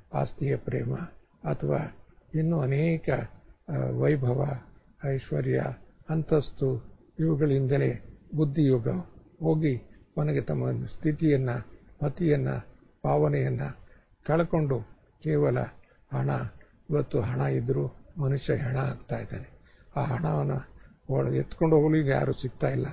S1: ಆಸ್ತಿಯ ಪ್ರೇಮ ಅಥವಾ ಇನ್ನೂ ಅನೇಕ ವೈಭವ ಐಶ್ವರ್ಯ ಅಂತಸ್ತು ಇವುಗಳಿಂದಲೇ ಬುದ್ಧಿಯೋಗ ಹೋಗಿ ಕೊನೆಗೆ ತಮ್ಮ ಸ್ಥಿತಿಯನ್ನ ಮತಿಯನ್ನ ಭಾವನೆಯನ್ನ ಕಳ್ಕೊಂಡು ಕೇವಲ ಹಣ ಇವತ್ತು ಹಣ ಇದ್ರೂ ಮನುಷ್ಯ ಹೆಣ ಆಗ್ತಾ ಇದ್ದಾನೆ ಆ ಹಣವನ್ನು ಎತ್ಕೊಂಡು ಹೋಗ್ಲಿಕ್ಕೆ ಯಾರು ಸಿಗ್ತಾ ಇಲ್ಲ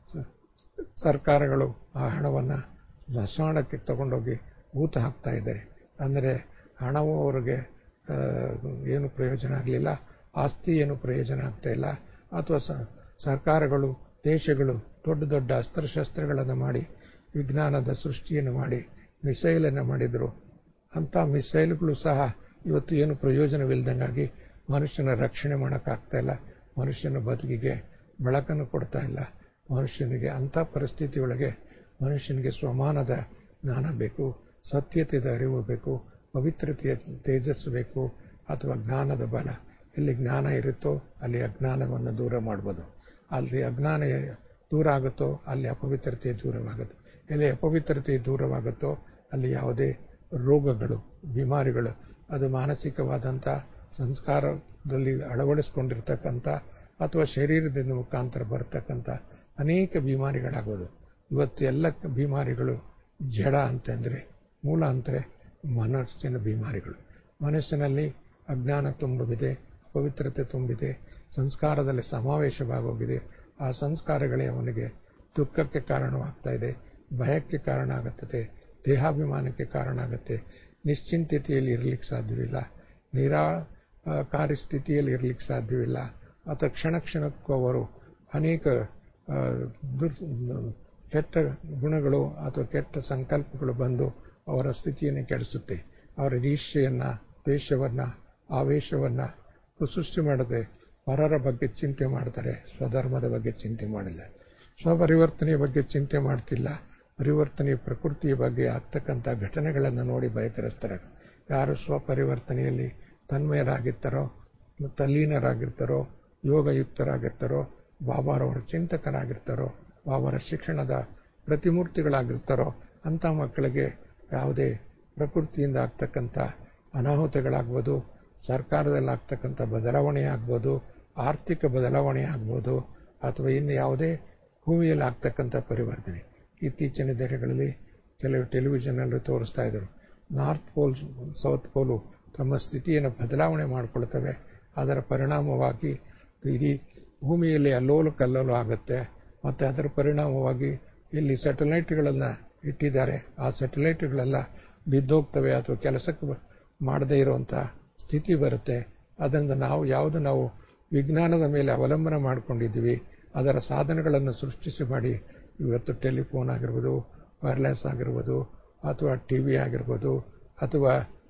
S1: ಸರ್ಕಾರಗಳು ಆ ಹಣವನ್ನು ಲಸಾಣಕ್ಕೆ ತಗೊಂಡೋಗಿ ಊತ ಹಾಕ್ತಾ ಇದ್ದಾರೆ ಅಂದರೆ ಹಣವು ಅವರಿಗೆ ಏನು ಪ್ರಯೋಜನ ಆಗಲಿಲ್ಲ ಆಸ್ತಿ ಏನು ಪ್ರಯೋಜನ ಆಗ್ತಾ ಇಲ್ಲ ಅಥವಾ ಸರ್ಕಾರಗಳು ದೇಶಗಳು ದೊಡ್ಡ ದೊಡ್ಡ ಅಸ್ತ್ರಶಸ್ತ್ರಗಳನ್ನು ಮಾಡಿ ವಿಜ್ಞಾನದ ಸೃಷ್ಟಿಯನ್ನು ಮಾಡಿ ಮಿಸೈಲನ್ನು ಮಾಡಿದ್ರು ಅಂಥ ಮಿಸೈಲ್ಗಳು ಸಹ ಇವತ್ತು ಏನು ಪ್ರಯೋಜನವಿಲ್ಲದಂಗಾಗಿ ಮನುಷ್ಯನ ರಕ್ಷಣೆ ಮಾಡೋಕ್ಕಾಗ್ತಾ ಇಲ್ಲ ಮನುಷ್ಯನ ಬದುಕಿಗೆ ಬೆಳಕನ್ನು ಕೊಡ್ತಾ ಇಲ್ಲ ಮನುಷ್ಯನಿಗೆ ಅಂಥ ಪರಿಸ್ಥಿತಿಯೊಳಗೆ ಮನುಷ್ಯನಿಗೆ ಸ್ವಮಾನದ ಜ್ಞಾನ ಬೇಕು ಸತ್ಯತೆಯ ಅರಿವು ಬೇಕು ಪವಿತ್ರತೆಯ ತೇಜಸ್ಸು ಬೇಕು ಅಥವಾ ಜ್ಞಾನದ ಬಲ ಎಲ್ಲಿ ಜ್ಞಾನ ಇರುತ್ತೋ ಅಲ್ಲಿ ಅಜ್ಞಾನವನ್ನು ದೂರ ಮಾಡ್ಬೋದು ಅಲ್ಲಿ ಅಜ್ಞಾನ ದೂರ ಆಗುತ್ತೋ ಅಲ್ಲಿ ಅಪವಿತ್ರತೆ ದೂರವಾಗುತ್ತೆ ಎಲ್ಲಿ ಅಪವಿತ್ರತೆ ದೂರವಾಗುತ್ತೋ ಅಲ್ಲಿ ಯಾವುದೇ ರೋಗಗಳು ಬಿಮಾರಿಗಳು ಅದು ಮಾನಸಿಕವಾದಂಥ ಸಂಸ್ಕಾರದಲ್ಲಿ ಅಳವಡಿಸ್ಕೊಂಡಿರ್ತಕ್ಕಂಥ ಅಥವಾ ಶರೀರದಿಂದ ಮುಖಾಂತರ ಬರ್ತಕ್ಕಂಥ ಅನೇಕ ಬಿಮಾರಿಗಳಾಗೋದು ಇವತ್ತು ಎಲ್ಲ ಬಿಮಾರಿಗಳು ಜಡ ಅಂತಂದರೆ ಮೂಲ ಅಂದರೆ ಮನಸ್ಸಿನ ಬಿಮಾರಿಗಳು ಮನಸ್ಸಿನಲ್ಲಿ ಅಜ್ಞಾನ ತುಂಬಿದೆ ಪವಿತ್ರತೆ ತುಂಬಿದೆ ಸಂಸ್ಕಾರದಲ್ಲಿ ಸಮಾವೇಶವಾಗೋಗಿದೆ ಆ ಸಂಸ್ಕಾರಗಳೇ ಅವನಿಗೆ ದುಃಖಕ್ಕೆ ಕಾರಣವಾಗ್ತಾ ಇದೆ ಭಯಕ್ಕೆ ಕಾರಣ ಆಗುತ್ತದೆ ದೇಹಾಭಿಮಾನಕ್ಕೆ ಕಾರಣ ಆಗುತ್ತೆ ನಿಶ್ಚಿಂತತೆಯಲ್ಲಿ ಇರಲಿಕ್ಕೆ ಸಾಧ್ಯವಿಲ್ಲ ನಿರಾಕಾರಿ ಸ್ಥಿತಿಯಲ್ಲಿ ಇರಲಿಕ್ಕೆ ಸಾಧ್ಯವಿಲ್ಲ ಅಥವಾ ಕ್ಷಣ ಕ್ಷಣಕ್ಕೂ ಅವರು ಅನೇಕ ದುರ್ ಕೆಟ್ಟ ಗುಣಗಳು ಅಥವಾ ಕೆಟ್ಟ ಸಂಕಲ್ಪಗಳು ಬಂದು ಅವರ ಸ್ಥಿತಿಯನ್ನು ಕೆಡಿಸುತ್ತೆ ಅವರ ಈರ್ಷೆಯನ್ನ ದ್ವೇಷವನ್ನ ಆವೇಶವನ್ನ ಸೃಷ್ಟಿ ಮಾಡದೆ ಪರರ ಬಗ್ಗೆ ಚಿಂತೆ ಮಾಡ್ತಾರೆ ಸ್ವಧರ್ಮದ ಬಗ್ಗೆ ಚಿಂತೆ ಮಾಡಿಲ್ಲ ಸ್ವಪರಿವರ್ತನೆಯ ಬಗ್ಗೆ ಚಿಂತೆ ಮಾಡ್ತಿಲ್ಲ ಪರಿವರ್ತನೆಯ ಪ್ರಕೃತಿಯ ಬಗ್ಗೆ ಆಗ್ತಕ್ಕಂಥ ಘಟನೆಗಳನ್ನು ನೋಡಿ ಭಯಕರಿಸ್ತಾರೆ ಯಾರು ಸ್ವಪರಿವರ್ತನೆಯಲ್ಲಿ ತನ್ಮಯರಾಗಿರ್ತಾರೋ ತಲ್ಲೀನರಾಗಿರ್ತಾರೋ ಯೋಗಯುಕ್ತರಾಗಿರ್ತಾರೋ ಬಾಬಾರವರ ಚಿಂತಕರಾಗಿರ್ತಾರೋ ಬಾಬಾರ ಶಿಕ್ಷಣದ ಪ್ರತಿಮೂರ್ತಿಗಳಾಗಿರ್ತಾರೋ ಅಂಥ ಮಕ್ಕಳಿಗೆ ಯಾವುದೇ ಪ್ರಕೃತಿಯಿಂದ ಆಗ್ತಕ್ಕಂಥ ಅನಾಹುತಗಳಾಗ್ಬೋದು ಸರ್ಕಾರದಲ್ಲಿ ಆಗ್ತಕ್ಕಂಥ ಬದಲಾವಣೆ ಆಗ್ಬೋದು ಆರ್ಥಿಕ ಬದಲಾವಣೆ ಆಗ್ಬೋದು ಅಥವಾ ಇನ್ನು ಯಾವುದೇ ಭೂಮಿಯಲ್ಲಿ ಆಗ್ತಕ್ಕಂಥ ಪರಿವರ್ತನೆ ಇತ್ತೀಚಿನ ದಿನಗಳಲ್ಲಿ ಕೆಲವು ಟೆಲಿವಿಷನ್ನಲ್ಲಿ ತೋರಿಸ್ತಾ ಇದ್ರು ನಾರ್ತ್ ಪೋಲ್ ಸೌತ್ ಪೋಲು ತಮ್ಮ ಸ್ಥಿತಿಯನ್ನು ಬದಲಾವಣೆ ಮಾಡಿಕೊಳ್ತವೆ ಅದರ ಪರಿಣಾಮವಾಗಿ ಇಡೀ ಭೂಮಿಯಲ್ಲಿ ಅಲ್ಲೋಲು ಕಲ್ಲೋಲು ಆಗುತ್ತೆ ಮತ್ತು ಅದರ ಪರಿಣಾಮವಾಗಿ ಇಲ್ಲಿ ಸ್ಯಾಟಲೈಟ್ಗಳನ್ನು ಇಟ್ಟಿದ್ದಾರೆ ಆ ಸ್ಯಾಟಲೈಟ್ಗಳೆಲ್ಲ ಬಿದ್ದೋಗ್ತವೆ ಅಥವಾ ಕೆಲಸಕ್ಕೆ ಮಾಡದೇ ಇರುವಂಥ ಸ್ಥಿತಿ ಬರುತ್ತೆ ಅದರಿಂದ ನಾವು ಯಾವುದು ನಾವು ವಿಜ್ಞಾನದ ಮೇಲೆ ಅವಲಂಬನೆ ಮಾಡಿಕೊಂಡಿದ್ದೀವಿ ಅದರ ಸಾಧನಗಳನ್ನು ಸೃಷ್ಟಿಸಿ ಮಾಡಿ ಇವತ್ತು ಟೆಲಿಫೋನ್ ಆಗಿರ್ಬೋದು ವೈರ್ಲೆಸ್ ಆಗಿರ್ಬೋದು ಅಥವಾ ಟಿ ವಿ ಆಗಿರ್ಬೋದು ಅಥವಾ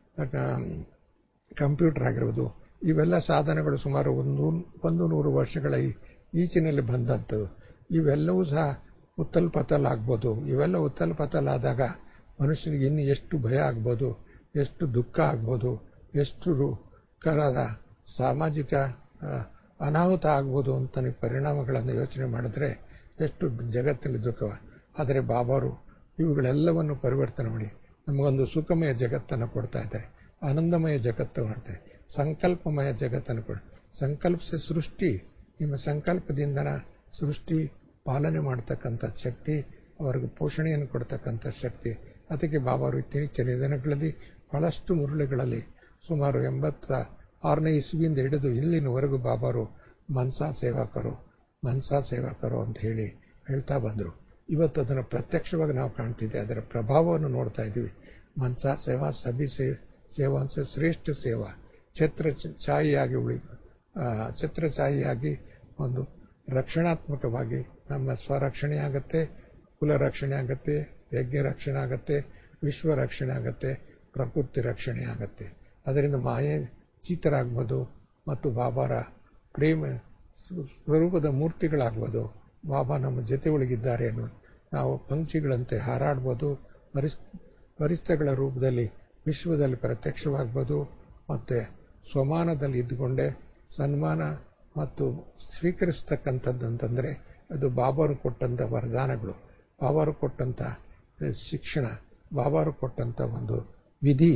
S1: ಕಂಪ್ಯೂಟರ್ ಆಗಿರ್ಬೋದು ಇವೆಲ್ಲ ಸಾಧನಗಳು ಸುಮಾರು ಒಂದು ಒಂದು ನೂರು ವರ್ಷಗಳ ಈಚಿನಲ್ಲಿ ಬಂದಂಥವು ಇವೆಲ್ಲವೂ ಸಹ ಉತ್ತಲ್ ಪತಲ್ ಆಗ್ಬೋದು ಇವೆಲ್ಲ ಉತ್ತಲ್ ಪತಲ್ ಆದಾಗ ಮನುಷ್ಯನಿಗೆ ಇನ್ನು ಎಷ್ಟು ಭಯ ಆಗ್ಬೋದು ಎಷ್ಟು ದುಃಖ ಆಗ್ಬೋದು ಎಷ್ಟು ಕರದ ಸಾಮಾಜಿಕ ಅನಾಹುತ ಆಗ್ಬೋದು ಅಂತ ನೀವು ಪರಿಣಾಮಗಳನ್ನು ಯೋಚನೆ ಮಾಡಿದ್ರೆ ಎಷ್ಟು ಜಗತ್ತಲ್ಲಿ ದುಃಖವ ಆದರೆ ಬಾಬಾರು ಇವುಗಳೆಲ್ಲವನ್ನು ಪರಿವರ್ತನೆ ಮಾಡಿ ನಮಗೊಂದು ಸುಖಮಯ ಜಗತ್ತನ್ನು ಕೊಡ್ತಾ ಇದ್ದಾರೆ ಆನಂದಮಯ ಜಗತ್ತು ಮಾಡ್ತಾರೆ ಸಂಕಲ್ಪಮಯ ಜಗತ್ತನ್ನು ಕೊಡ ಸಂಕಲ್ಪಿಸಿ ಸೃಷ್ಟಿ ನಿಮ್ಮ ಸಂಕಲ್ಪದಿಂದನ ಸೃಷ್ಟಿ ಪಾಲನೆ ಮಾಡತಕ್ಕಂಥ ಶಕ್ತಿ ಅವರಿಗೆ ಪೋಷಣೆಯನ್ನು ಕೊಡ್ತಕ್ಕಂಥ ಶಕ್ತಿ ಅದಕ್ಕೆ ಬಾಬಾರು ಇತ್ತೀಚಿನ ದಿನಗಳಲ್ಲಿ ಬಹಳಷ್ಟು ಮುರುಳಿಗಳಲ್ಲಿ ಸುಮಾರು ಎಂಬತ್ತ ಆರನೇ ಇಸ್ವಿಯಿಂದ ಹಿಡಿದು ಇಲ್ಲಿನವರೆಗೂ ಬಾಬಾರು ಮನ್ಸಾ ಸೇವಕರು ಮನ್ಸಾ ಸೇವಕರು ಅಂತ ಹೇಳಿ ಹೇಳ್ತಾ ಬಂದರು ಇವತ್ತು ಅದನ್ನು ಪ್ರತ್ಯಕ್ಷವಾಗಿ ನಾವು ಕಾಣ್ತಿದ್ದೆ ಅದರ ಪ್ರಭಾವವನ್ನು ನೋಡ್ತಾ ಇದ್ದೀವಿ ಮನ್ಸಾ ಸೇವಾ ಸಭಿ ಸೇ ಸೇವಾ ಅಂತ ಶ್ರೇಷ್ಠ ಸೇವಾ ಛತ್ರ ಛಾಯಿಯಾಗಿ ಉಳಿ ಛತ್ರಛಾಯಿಯಾಗಿ ಒಂದು ರಕ್ಷಣಾತ್ಮಕವಾಗಿ ನಮ್ಮ ಸ್ವರಕ್ಷಣೆ ಆಗತ್ತೆ ಕುಲ ರಕ್ಷಣೆ ಆಗತ್ತೆ ಯಜ್ಞ ರಕ್ಷಣೆ ಆಗತ್ತೆ ವಿಶ್ವ ರಕ್ಷಣೆ ಆಗತ್ತೆ ಪ್ರಕೃತಿ ರಕ್ಷಣೆ ಆಗತ್ತೆ ಅದರಿಂದ ಮಾಯೆ ಚೀತರಾಗ್ಬೋದು ಮತ್ತು ಬಾಬಾರ ಪ್ರೇಮ ಸ್ವರೂಪದ ಮೂರ್ತಿಗಳಾಗ್ಬೋದು ಬಾಬಾ ನಮ್ಮ ಜೊತೆ ಒಳಗಿದ್ದಾರೆ ಅನ್ನೋ ನಾವು ಪಂಕ್ಷಿಗಳಂತೆ ಹಾರಾಡ್ಬೋದು ಪರಿಸ್ ಪರಿಸ್ಥಗಳ ರೂಪದಲ್ಲಿ ವಿಶ್ವದಲ್ಲಿ ಪ್ರತ್ಯಕ್ಷವಾಗ್ಬೋದು ಮತ್ತು ಸ್ವಮಾನದಲ್ಲಿ ಇದ್ದುಕೊಂಡೇ ಸನ್ಮಾನ ಮತ್ತು ಸ್ವೀಕರಿಸ್ತಕ್ಕಂಥದ್ದಂತಂದರೆ ಅದು ಬಾಬಾರು ಕೊಟ್ಟಂಥ ವರದಾನಗಳು ಬಾಬಾರು ಕೊಟ್ಟಂಥ ಶಿಕ್ಷಣ ಬಾಬಾರು ಕೊಟ್ಟಂಥ ಒಂದು ವಿಧಿ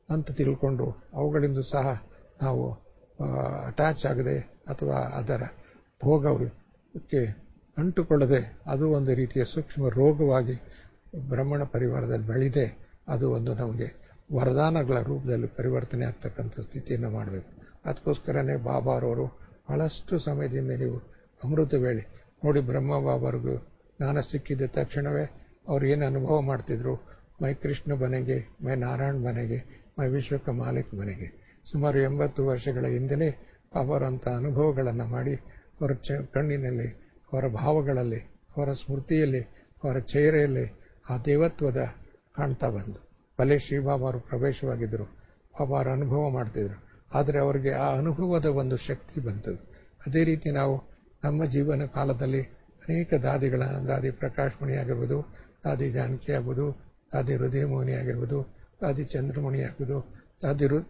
S1: ಅಂತ ತಿಳ್ಕೊಂಡು ಅವುಗಳಿಂದ ಸಹ ನಾವು ಅಟ್ಯಾಚ್ ಆಗದೆ ಅಥವಾ ಅದರ ಭೋಗಕ್ಕೆ ಅಂಟುಕೊಳ್ಳದೆ ಅದು ಒಂದು ರೀತಿಯ ಸೂಕ್ಷ್ಮ ರೋಗವಾಗಿ ಬ್ರಹ್ಮಣ ಪರಿವಾರದಲ್ಲಿ ಬೆಳೆದೇ ಅದು ಒಂದು ನಮಗೆ ವರದಾನಗಳ ರೂಪದಲ್ಲಿ ಪರಿವರ್ತನೆ ಆಗ್ತಕ್ಕಂಥ ಸ್ಥಿತಿಯನ್ನು ಮಾಡಬೇಕು ಅದಕ್ಕೋಸ್ಕರನೇ ಬಾಬಾರವರು ಬಹಳಷ್ಟು ಸಮಯದಿಂದ ನೀವು ಅಮೃತ ವೇಳೆ ನೋಡಿ ಬ್ರಹ್ಮ ಬಾಬಾರಿಗೂ ಜ್ಞಾನ ಸಿಕ್ಕಿದ ತಕ್ಷಣವೇ ಅವ್ರು ಏನು ಅನುಭವ ಮಾಡ್ತಿದ್ರು ಮೈ ಕೃಷ್ಣ ಮನೆಗೆ ಮೈ ನಾರಾಯಣ್ ಮನೆಗೆ ಮೈ ವಿಶ್ವಕ ಮಾಲಿಕ್ ಮನೆಗೆ ಸುಮಾರು ಎಂಬತ್ತು ವರ್ಷಗಳ ಹಿಂದೆಲೇ ಅವರಂಥ ಅನುಭವಗಳನ್ನು ಮಾಡಿ ಅವರ ಚ ಕಣ್ಣಿನಲ್ಲಿ ಅವರ ಭಾವಗಳಲ್ಲಿ ಅವರ ಸ್ಮೃತಿಯಲ್ಲಿ ಅವರ ಚೇಹರೆಯಲ್ಲಿ ಆ ದೇವತ್ವದ ಕಾಣ್ತಾ ಬಂದು ಭಲೆ ಶ್ರೀಬಾಬಾರು ಪ್ರವೇಶವಾಗಿದ್ದರು ಬಾಬಾರ ಅನುಭವ ಮಾಡ್ತಿದ್ರು ಆದರೆ ಅವರಿಗೆ ಆ ಅನುಭವದ ಒಂದು ಶಕ್ತಿ ಬಂತದು ಅದೇ ರೀತಿ ನಾವು ನಮ್ಮ ಜೀವನ ಕಾಲದಲ್ಲಿ ಅನೇಕ ದಾದಿಗಳ ದಾದಿ ಪ್ರಕಾಶ್ ಮಣಿ ಆಗಿರ್ಬೋದು ದಾದಿ ಜಾನಕಿ ಆಗ್ಬೋದು ದಾದಿ ಹೃದಯ ಮೋಹಿನಿ ಆಗಿರ್ಬೋದು ದಾದಿ ಚಂದ್ರಮಣಿ ಆಗ್ಬೋದು ದಾದಿ ರು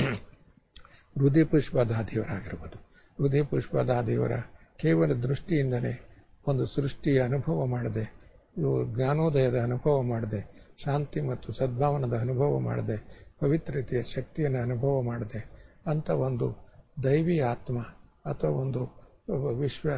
S1: ಹೃದಯ ಪುಷ್ಪ ದಾದಿಯವರಾಗಿರ್ಬೋದು ಹೃದಯ ಪುಷ್ಪ ದಾದಿಯವರ ಕೇವಲ ದೃಷ್ಟಿಯಿಂದಲೇ ಒಂದು ಸೃಷ್ಟಿಯ ಅನುಭವ ಮಾಡದೆ ಜ್ಞಾನೋದಯದ ಅನುಭವ ಮಾಡದೆ ಶಾಂತಿ ಮತ್ತು ಸದ್ಭಾವನದ ಅನುಭವ ಮಾಡದೆ ಪವಿತ್ರತೆಯ ಶಕ್ತಿಯನ್ನು ಅನುಭವ ಮಾಡದೆ ಅಂತ ಒಂದು ದೈವಿ ಆತ್ಮ ಅಥವಾ ಒಂದು ವಿಶ್ವ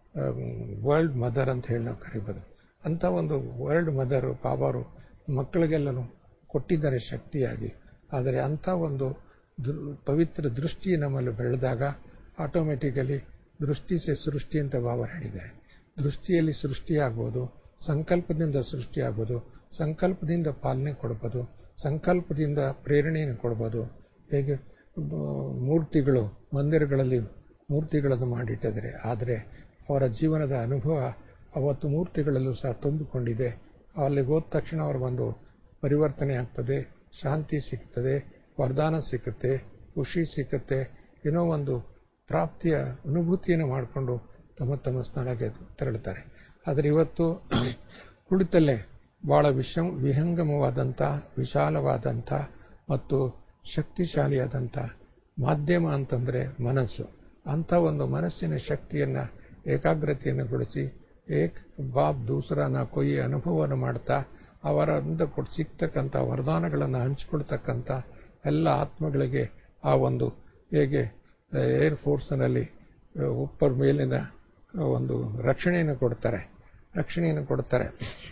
S1: ವರ್ಲ್ಡ್ ಮದರ್ ಅಂತ ಹೇಳಿ ನಾವು ಕರಿಬೋದು ಅಂತ ಒಂದು ವರ್ಲ್ಡ್ ಮದರ್ ಬಾಬಾರು ಮಕ್ಕಳಿಗೆಲ್ಲನೂ ಕೊಟ್ಟಿದ್ದಾರೆ ಶಕ್ತಿಯಾಗಿ ಆದರೆ ಅಂಥ ಒಂದು ಪವಿತ್ರ ದೃಷ್ಟಿ ನಮ್ಮಲ್ಲಿ ಬೆಳೆದಾಗ ಆಟೋಮೆಟಿಕಲಿ ದೃಷ್ಟಿ ಸೆ ಸೃಷ್ಟಿ ಅಂತ ಬಾಬಾ ಹೇಳಿದ್ದಾರೆ ದೃಷ್ಟಿಯಲ್ಲಿ ಸೃಷ್ಟಿಯಾಗ್ಬೋದು ಸಂಕಲ್ಪದಿಂದ ಸೃಷ್ಟಿಯಾಗ್ಬೋದು ಸಂಕಲ್ಪದಿಂದ ಪಾಲನೆ ಕೊಡ್ಬೋದು ಸಂಕಲ್ಪದಿಂದ ಪ್ರೇರಣೆಯನ್ನು ಕೊಡ್ಬೋದು ಹೇಗೆ ಮೂರ್ತಿಗಳು ಮಂದಿರಗಳಲ್ಲಿ ಮೂರ್ತಿಗಳನ್ನು ಮಾಡಿಟ್ಟಿದ್ದಾರೆ ಆದರೆ ಅವರ ಜೀವನದ ಅನುಭವ ಅವತ್ತು ಮೂರ್ತಿಗಳಲ್ಲೂ ಸಹ ತುಂಬಿಕೊಂಡಿದೆ ಅಲ್ಲಿಗೆ ಹೋದ ತಕ್ಷಣ ಅವ್ರ ಒಂದು ಪರಿವರ್ತನೆ ಆಗ್ತದೆ ಶಾಂತಿ ಸಿಗ್ತದೆ ವರದಾನ ಸಿಕ್ಕುತ್ತೆ ಖುಷಿ ಸಿಕ್ಕುತ್ತೆ ಏನೋ ಒಂದು ಪ್ರಾಪ್ತಿಯ ಅನುಭೂತಿಯನ್ನು ಮಾಡಿಕೊಂಡು ತಮ್ಮ ತಮ್ಮ ಸ್ಥಾನಕ್ಕೆ ತೆರಳುತ್ತಾರೆ ಆದರೆ ಇವತ್ತು ಕುಳಿತಲ್ಲೇ ಬಹಳ ವಿಷ ವಿಹಂಗಮವಾದಂಥ ವಿಶಾಲವಾದಂಥ ಮತ್ತು ಶಕ್ತಿಶಾಲಿಯಾದಂಥ ಮಾಧ್ಯಮ ಅಂತಂದರೆ ಮನಸ್ಸು ಅಂಥ ಒಂದು ಮನಸ್ಸಿನ ಶಕ್ತಿಯನ್ನು ಏಕಾಗ್ರತೆಯನ್ನುಗೊಳಿಸಿ ಏಕ್ ಬಾಬ್ ದೂಸರಾನ ಕೊಯ್ಯಿ ಅನುಭವವನ್ನು ಮಾಡ್ತಾ ಅವರಿಂದ ಕೊಟ್ಟು ಸಿಗ್ತಕ್ಕಂಥ ವರದಾನಗಳನ್ನು ಹಂಚಿಕೊಳ್ತಕ್ಕಂಥ ಎಲ್ಲ ಆತ್ಮಗಳಿಗೆ ಆ ಒಂದು ಹೇಗೆ ಏರ್ ಫೋರ್ಸ್ನಲ್ಲಿ ಉಪ್ಪರ್ ಮೇಲಿನ ಒಂದು ರಕ್ಷಣೆಯನ್ನು ಕೊಡ್ತಾರೆ ರಕ್ಷಣೆಯನ್ನು ಕೊಡ್ತಾರೆ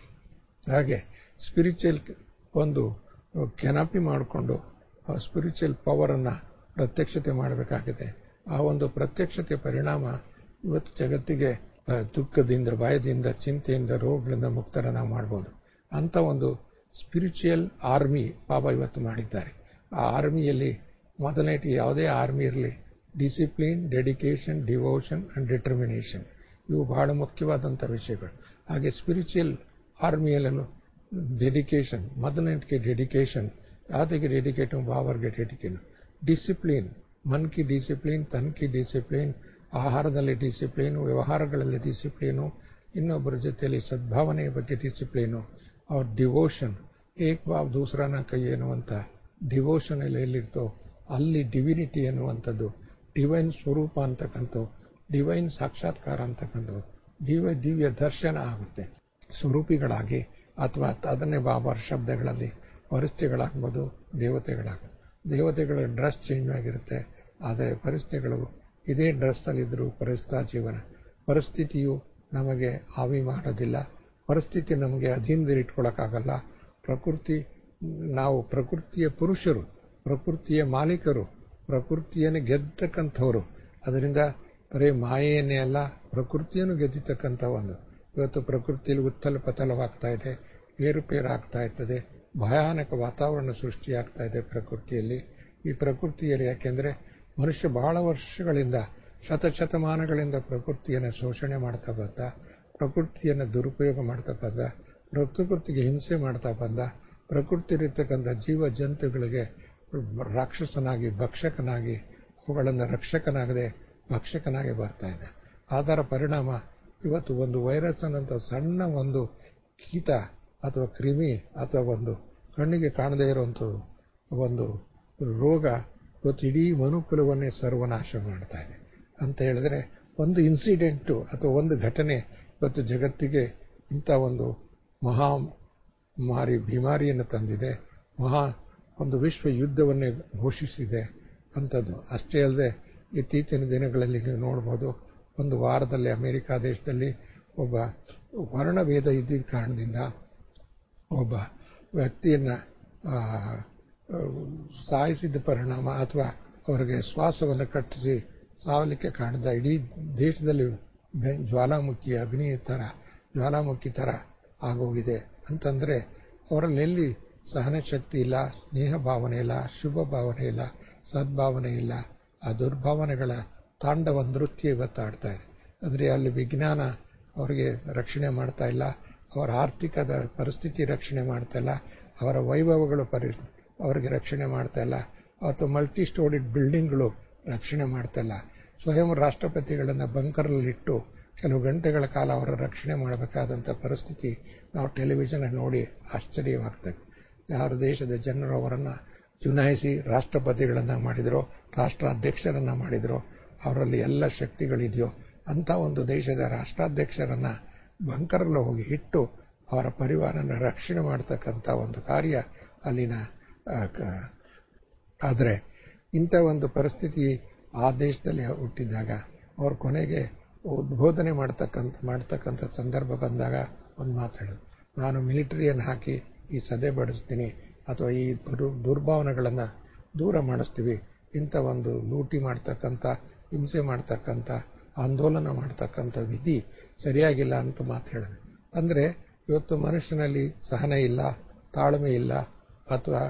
S1: ಹಾಗೆ ಸ್ಪಿರಿಚುವಲ್ ಒಂದು ಕೆನಪಿ ಮಾಡಿಕೊಂಡು ಆ ಸ್ಪಿರಿಚುವಲ್ ಪವರನ್ನು ಪ್ರತ್ಯಕ್ಷತೆ ಮಾಡಬೇಕಾಗಿದೆ ಆ ಒಂದು ಪ್ರತ್ಯಕ್ಷತೆ ಪರಿಣಾಮ ಇವತ್ತು ಜಗತ್ತಿಗೆ ದುಃಖದಿಂದ ಭಯದಿಂದ ಚಿಂತೆಯಿಂದ ರೋಗಗಳಿಂದ ಮುಕ್ತರ ನಾವು ಮಾಡ್ಬೋದು ಅಂತ ಒಂದು ಸ್ಪಿರಿಚುವಲ್ ಆರ್ಮಿ ಬಾಬಾ ಇವತ್ತು ಮಾಡಿದ್ದಾರೆ ಆ ಆರ್ಮಿಯಲ್ಲಿ ಮೊದಲನೇಟಿ ಯಾವುದೇ ಆರ್ಮಿ ಇರಲಿ discipline dedication devotion and determination ಇವು ಬಹಳ ಮುಖ್ಯವಾದಂಥ ವಿಷಯಗಳು ಹಾಗೆ ಸ್ಪಿರಿಚುವಲ್ ಆರ್ಮಿಯಲ್ಲೂ ಡೆಡಿಕೇಶನ್ ಮೊದಲನೇಟಿಗೆ ಡೆಡಿಕೇಶನ್ ಯಾವುದಕ್ಕೆ ಡೆಡಿಕೇಟ್ ಬಾಬರ್ಗೆ ಡೆಡಿಕೇಟ್ ಡಿಸಿಪ್ಲಿನ್ ಮನ್ ಕಿ ಡಿಸಿಪ್ಲಿನ್ ತನ್ ಕಿ ಡಿಸಿಪ್ಲಿನ್ ಆಹಾರದಲ್ಲಿ ಡಿಸಿಪ್ಲಿನು ವ್ಯವಹಾರಗಳಲ್ಲಿ ಡಿಸಿಪ್ಲಿನು ಇನ್ನೊಬ್ಬರ ಜೊತೆಯಲ್ಲಿ ಸದ್ಭಾವನೆಯ ಬಗ್ಗೆ ಡಿಸಿಪ್ಲಿನು ಅವ್ರ ಡಿವೋಷನ್ ಏಕ್ ಬಾಬ್ ದೂಸರಾನ ಕೈ ಎನ್ನುವಂಥ ಡಿವೋಷನ್ ಎಲ್ಲ ಎಲ್ಲಿರ್ತೋ ಅಲ್ಲಿ ಡಿವಿನಿಟಿ ಎನ್ನುವಂಥದ್ದು ಡಿವೈನ್ ಸ್ವರೂಪ ಅಂತಕ್ಕಂಥ ಡಿವೈನ್ ಸಾಕ್ಷಾತ್ಕಾರ ಅಂತಕ್ಕಂಥದ್ದು ದಿವ್ಯ ದಿವ್ಯ ದರ್ಶನ ಆಗುತ್ತೆ ಸ್ವರೂಪಿಗಳಾಗಿ ಅಥವಾ ಅದನ್ನೇ ಬಾಬಾರ್ ಶಬ್ದಗಳಲ್ಲಿ ಪರಿಸ್ಥಿತಿಗಳಾಗ್ಬೋದು ದೇವತೆಗಳಾಗ್ಬೋದು ದೇವತೆಗಳ ಡ್ರೆಸ್ ಚೇಂಜ್ ಆಗಿರುತ್ತೆ ಆದರೆ ಪರಿಸ್ಥಿತಿಗಳು ಇದೇ ಡ್ರೆಸ್ಸಲ್ಲಿದ್ದರೂ ಪರಿಸ್ಥಿತ ಜೀವನ ಪರಿಸ್ಥಿತಿಯು ನಮಗೆ ಹಾವಿ ಮಾಡೋದಿಲ್ಲ ಪರಿಸ್ಥಿತಿ ನಮಗೆ ಅಧೀನದಲ್ಲಿ ಇಟ್ಕೊಳ್ಳೋಕ್ಕಾಗಲ್ಲ ಪ್ರಕೃತಿ ನಾವು ಪ್ರಕೃತಿಯ ಪುರುಷರು ಪ್ರಕೃತಿಯ ಮಾಲೀಕರು ಪ್ರಕೃತಿಯನ್ನು ಗೆದ್ದಕ್ಕಂಥವ್ರು ಅದರಿಂದ ಬರೀ ಮಾಯೆಯನ್ನೇ ಅಲ್ಲ ಪ್ರಕೃತಿಯನ್ನು ಗೆದ್ದಿರ್ತಕ್ಕಂಥ ಒಂದು ಇವತ್ತು ಪ್ರಕೃತಿಯಲ್ಲಿ ಉತ್ತಲ ಪತಲವಾಗ್ತಾ ಇದೆ ಏರುಪೇರು ಆಗ್ತಾ ಇರ್ತದೆ ಭಯಾನಕ ವಾತಾವರಣ ಸೃಷ್ಟಿಯಾಗ್ತಾ ಇದೆ ಪ್ರಕೃತಿಯಲ್ಲಿ ಈ ಪ್ರಕೃತಿಯಲ್ಲಿ ಯಾಕೆಂದರೆ ಮನುಷ್ಯ ಬಹಳ ವರ್ಷಗಳಿಂದ ಶತಶತಮಾನಗಳಿಂದ ಪ್ರಕೃತಿಯನ್ನು ಶೋಷಣೆ ಮಾಡ್ತಾ ಬಂದ ಪ್ರಕೃತಿಯನ್ನು ದುರುಪಯೋಗ ಮಾಡ್ತಾ ಬಂದ ಪ್ರಕೃತಿಗೆ ಹಿಂಸೆ ಮಾಡ್ತಾ ಬಂದ ಪ್ರಕೃತಿಯಲ್ಲಿರ್ತಕ್ಕಂಥ ಜೀವ ಜಂತುಗಳಿಗೆ ರಾಕ್ಷಸನಾಗಿ ಭಕ್ಷಕನಾಗಿ ಅವುಗಳನ್ನು ರಕ್ಷಕನಾಗದೆ ಭಕ್ಷಕನಾಗಿ ಬರ್ತಾ ಇದೆ ಅದರ ಪರಿಣಾಮ ಇವತ್ತು ಒಂದು ವೈರಸ್ ಅನ್ನೋಂಥ ಸಣ್ಣ ಒಂದು ಕೀಟ ಅಥವಾ ಕ್ರಿಮಿ ಅಥವಾ ಒಂದು ಕಣ್ಣಿಗೆ ಕಾಣದೇ ಇರುವಂಥ ಒಂದು ರೋಗ ಇವತ್ತು ಇಡೀ ಮನುಕುಲವನ್ನೇ ಸರ್ವನಾಶ ಮಾಡ್ತಾ ಇದೆ ಅಂತ ಹೇಳಿದ್ರೆ ಒಂದು ಇನ್ಸಿಡೆಂಟು ಅಥವಾ ಒಂದು ಘಟನೆ ಇವತ್ತು ಜಗತ್ತಿಗೆ ಇಂಥ ಒಂದು ಮಹಾ ಮಾರಿ ಬಿಮಾರಿಯನ್ನು ತಂದಿದೆ ಮಹಾ ಒಂದು ವಿಶ್ವ ಯುದ್ಧವನ್ನೇ ಘೋಷಿಸಿದೆ ಅಂಥದ್ದು ಅಷ್ಟೇ ಅಲ್ಲದೆ ಇತ್ತೀಚಿನ ದಿನಗಳಲ್ಲಿ ನೀವು ನೋಡ್ಬೋದು ಒಂದು ವಾರದಲ್ಲಿ ಅಮೆರಿಕ ದೇಶದಲ್ಲಿ ಒಬ್ಬ ವರ್ಣಭೇದ ಇದ್ದಿದ್ದ ಕಾರಣದಿಂದ ಒಬ್ಬ ವ್ಯಕ್ತಿಯನ್ನು ಸಾಯಿಸಿದ ಪರಿಣಾಮ ಅಥವಾ ಅವರಿಗೆ ಶ್ವಾಸವನ್ನು ಕಟ್ಟಿಸಿ ಸಾವಲಿಕ್ಕೆ ಕಾರಣದ ಇಡೀ ದೇಶದಲ್ಲಿ ಜ್ವಾಲಾಮುಖಿ ಅಗ್ನಿ ಥರ ಜ್ವಾಲಾಮುಖಿ ಥರ ಆಗೋಗಿದೆ ಅಂತಂದರೆ ಅವರಲ್ಲಿ ಎಲ್ಲಿ ಸಹನ ಶಕ್ತಿ ಇಲ್ಲ ಸ್ನೇಹ ಭಾವನೆ ಇಲ್ಲ ಶುಭ ಭಾವನೆ ಇಲ್ಲ ಸದ್ಭಾವನೆ ಇಲ್ಲ ಆ ದುರ್ಭಾವನೆಗಳ ತಾಂಡವ ನೃತ್ಯ ಇವತ್ತು ಆಡ್ತಾ ಇದೆ ಅಂದರೆ ಅಲ್ಲಿ ವಿಜ್ಞಾನ ಅವರಿಗೆ ರಕ್ಷಣೆ ಮಾಡ್ತಾ ಇಲ್ಲ ಅವರ ಆರ್ಥಿಕದ ಪರಿಸ್ಥಿತಿ ರಕ್ಷಣೆ ಮಾಡ್ತಾ ಇಲ್ಲ ಅವರ ವೈಭವಗಳು ಪರಿ ಅವರಿಗೆ ರಕ್ಷಣೆ ಮಾಡ್ತಾ ಇಲ್ಲ ಅಥವಾ ಮಲ್ಟಿ ಸ್ಟೋರಿಡ್ ಬಿಲ್ಡಿಂಗ್ಗಳು ರಕ್ಷಣೆ ಮಾಡ್ತಾ ಇಲ್ಲ ಸ್ವಯಂ ರಾಷ್ಟ್ರಪತಿಗಳನ್ನು ಬಂಕರಲ್ಲಿಟ್ಟು ಕೆಲವು ಗಂಟೆಗಳ ಕಾಲ ಅವರ ರಕ್ಷಣೆ ಮಾಡಬೇಕಾದಂಥ ಪರಿಸ್ಥಿತಿ ನಾವು ಟೆಲಿವಿಷನ್ ನೋಡಿ ಆಶ್ಚರ್ಯವಾಗ್ತದೆ ಯಾರ ದೇಶದ ಜನರು ಅವರನ್ನು ಚುನಾಯಿಸಿ ರಾಷ್ಟ್ರಪತಿಗಳನ್ನು ಮಾಡಿದರೋ ರಾಷ್ಟ್ರಾಧ್ಯಕ್ಷರನ್ನು ಮಾಡಿದರೋ ಅವರಲ್ಲಿ ಎಲ್ಲ ಶಕ್ತಿಗಳಿದೆಯೋ ಅಂಥ ಒಂದು ದೇಶದ ರಾಷ್ಟ್ರಾಧ್ಯಕ್ಷರನ್ನು ಬಂಕರಲ್ಲಿ ಹೋಗಿ ಇಟ್ಟು ಅವರ ಪರಿವಾರನ ರಕ್ಷಣೆ ಮಾಡ್ತಕ್ಕಂಥ ಒಂದು ಕಾರ್ಯ ಅಲ್ಲಿನ ಆದರೆ ಇಂಥ ಒಂದು ಪರಿಸ್ಥಿತಿ ಆ ದೇಶದಲ್ಲಿ ಹುಟ್ಟಿದಾಗ ಅವ್ರ ಕೊನೆಗೆ ಉದ್ಬೋಧನೆ ಮಾಡ್ತಕ್ಕಂಥ ಮಾಡ್ತಕ್ಕಂಥ ಸಂದರ್ಭ ಬಂದಾಗ ಒಂದು ಮಾತು ಹೇಳೋದು ನಾನು ಮಿಲಿಟರಿಯನ್ನು ಹಾಕಿ ಈ ಸದೆ ಬಡಿಸ್ತೀನಿ ಅಥವಾ ಈ ದುರ್ ದುರ್ಭಾವನೆಗಳನ್ನು ದೂರ ಮಾಡಿಸ್ತೀವಿ ಇಂಥ ಒಂದು ಲೂಟಿ ಮಾಡ್ತಕ್ಕಂಥ ಹಿಂಸೆ ಮಾಡ್ತಕ್ಕಂಥ ಆಂದೋಲನ ಮಾಡ್ತಕ್ಕಂಥ ವಿಧಿ ಸರಿಯಾಗಿಲ್ಲ ಅಂತ ಮಾತು ಹೇಳಿದೆ ಅಂದರೆ ಇವತ್ತು ಮನುಷ್ಯನಲ್ಲಿ ಸಹನೆ ಇಲ್ಲ ತಾಳ್ಮೆ ಇಲ್ಲ ಅಥವಾ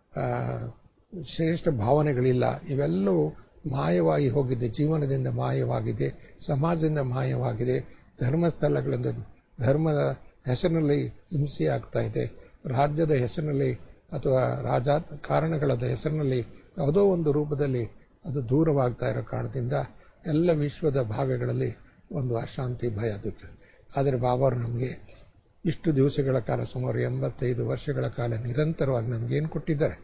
S1: ಶ್ರೇಷ್ಠ ಭಾವನೆಗಳಿಲ್ಲ ಇವೆಲ್ಲವೂ ಮಾಯವಾಗಿ ಹೋಗಿದೆ ಜೀವನದಿಂದ ಮಾಯವಾಗಿದೆ ಸಮಾಜದಿಂದ ಮಾಯವಾಗಿದೆ ಧರ್ಮಸ್ಥಳಗಳಿಂದ ಧರ್ಮದ ಹೆಸರಿನಲ್ಲಿ ಹಿಂಸೆ ಆಗ್ತಾ ಇದೆ ರಾಜ್ಯದ ಹೆಸರಿನಲ್ಲಿ ಅಥವಾ ರಾಜ ಕಾರಣಗಳದ ಹೆಸರಿನಲ್ಲಿ ಯಾವುದೋ ಒಂದು ರೂಪದಲ್ಲಿ ಅದು ದೂರವಾಗ್ತಾ ಇರೋ ಕಾರಣದಿಂದ ಎಲ್ಲ ವಿಶ್ವದ ಭಾಗಗಳಲ್ಲಿ ಒಂದು ಅಶಾಂತಿ ಭಯ ದುಃಖ ಆದರೆ ಬಾಬಾರು ನಮಗೆ ಇಷ್ಟು ದಿವಸಗಳ ಕಾಲ ಸುಮಾರು ಎಂಬತ್ತೈದು ವರ್ಷಗಳ ಕಾಲ ನಿರಂತರವಾಗಿ ನಮಗೇನು ಕೊಟ್ಟಿದ್ದಾರೆ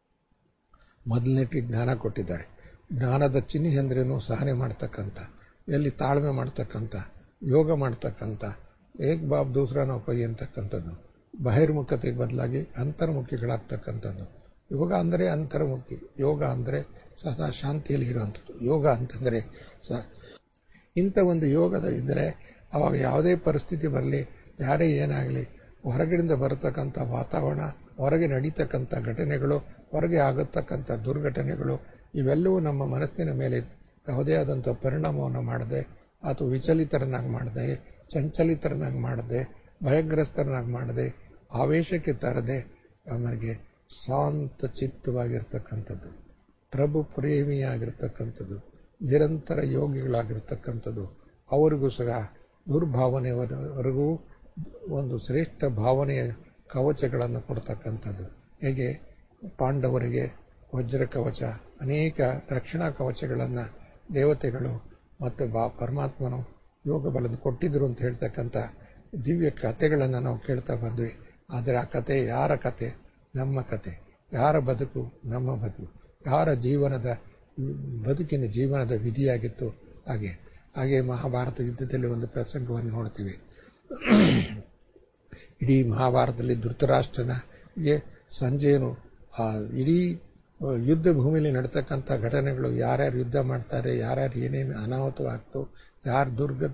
S1: ಮೊದಲನೇಟಿ ಜ್ಞಾನ ಕೊಟ್ಟಿದ್ದಾರೆ ಜ್ಞಾನದ ಚಿಹ್ನೆ ಅಂದ್ರೇನು ಸಹನೆ ಮಾಡ್ತಕ್ಕಂಥ ಎಲ್ಲಿ ತಾಳ್ಮೆ ಮಾಡ್ತಕ್ಕಂಥ ಯೋಗ ಮಾಡ್ತಕ್ಕಂಥ ಏಕ್ ಬಾಬ್ ದೂಸರಾ ನಾವು ಪೈ ಅಂತಕ್ಕಂಥದ್ದು ಬಹಿರ್ಮುಖತೆಗೆ ಬದಲಾಗಿ ಅಂತರ್ಮುಖಿಗಳಾಗ್ತಕ್ಕಂಥದ್ದು ಯೋಗ ಅಂದರೆ ಅಂತರ್ಮುಖಿ ಯೋಗ ಅಂದರೆ ಸದಾ ಶಾಂತಿಯಲ್ಲಿ ಇರುವಂಥದ್ದು ಯೋಗ ಅಂತಂದರೆ ಸ ಇಂಥ ಒಂದು ಯೋಗದ ಇದ್ದರೆ ಅವಾಗ ಯಾವುದೇ ಪರಿಸ್ಥಿತಿ ಬರಲಿ ಯಾರೇ ಏನಾಗಲಿ ಹೊರಗಡೆಯಿಂದ ಬರತಕ್ಕಂಥ ವಾತಾವರಣ ಹೊರಗೆ ನಡೀತಕ್ಕಂಥ ಘಟನೆಗಳು ಹೊರಗೆ ಆಗತಕ್ಕಂಥ ದುರ್ಘಟನೆಗಳು ಇವೆಲ್ಲವೂ ನಮ್ಮ ಮನಸ್ಸಿನ ಮೇಲೆ ಯಾವುದೇ ಆದಂಥ ಪರಿಣಾಮವನ್ನು ಮಾಡದೆ ಅಥವಾ ವಿಚಲಿತರನ್ನಾಗಿ ಮಾಡದೆ ಚಂಚಲಿತರನ್ನಾಗಿ ಮಾಡದೆ ಭಯಗ್ರಸ್ತರನ್ನಾಗಿ ಮಾಡದೆ ಆವೇಶಕ್ಕೆ ತರದೆ ಅವನಿಗೆ ಶಾಂತ ಚಿತ್ತವಾಗಿರ್ತಕ್ಕಂಥದ್ದು ಪ್ರಭು ಪ್ರೇಮಿಯಾಗಿರ್ತಕ್ಕಂಥದ್ದು ನಿರಂತರ ಯೋಗಿಗಳಾಗಿರ್ತಕ್ಕಂಥದ್ದು ಅವರಿಗೂ ಸಹ ದುರ್ಭಾವನೆಯವರೆಗೂ ಒಂದು ಶ್ರೇಷ್ಠ ಭಾವನೆಯ ಕವಚಗಳನ್ನು ಕೊಡ್ತಕ್ಕಂಥದ್ದು ಹೇಗೆ ಪಾಂಡವರಿಗೆ ವಜ್ರ ಕವಚ ಅನೇಕ ರಕ್ಷಣಾ ಕವಚಗಳನ್ನು ದೇವತೆಗಳು ಮತ್ತು ಬಾ ಪರಮಾತ್ಮನು ಯೋಗ ಬಲದ ಕೊಟ್ಟಿದ್ದರು ಅಂತ ಹೇಳ್ತಕ್ಕಂಥ ದಿವ್ಯ ಕಥೆಗಳನ್ನು ನಾವು ಕೇಳ್ತಾ ಬಂದ್ವಿ ಆದರೆ ಆ ಕತೆ ಯಾರ ಕತೆ ನಮ್ಮ ಕತೆ ಯಾರ ಬದುಕು ನಮ್ಮ ಬದುಕು ಯಾರ ಜೀವನದ ಬದುಕಿನ ಜೀವನದ ವಿಧಿಯಾಗಿತ್ತು ಹಾಗೆ ಹಾಗೆ ಮಹಾಭಾರತ ಯುದ್ಧದಲ್ಲಿ ಒಂದು ಪ್ರಸಂಗವನ್ನು ನೋಡ್ತೀವಿ ಇಡೀ ಮಹಾಭಾರತದಲ್ಲಿ ಧೃತರಾಷ್ಟ್ರನಿಗೆ ಸಂಜೆಯನು ಆ ಇಡೀ ಯುದ್ಧ ಭೂಮಿಯಲ್ಲಿ ನಡ್ತಕ್ಕಂಥ ಘಟನೆಗಳು ಯಾರ್ಯಾರು ಯುದ್ಧ ಮಾಡ್ತಾರೆ ಯಾರ್ಯಾರು ಏನೇನು ಅನಾಹುತವಾಗ್ತು ಯಾರು ದುರ್ಗ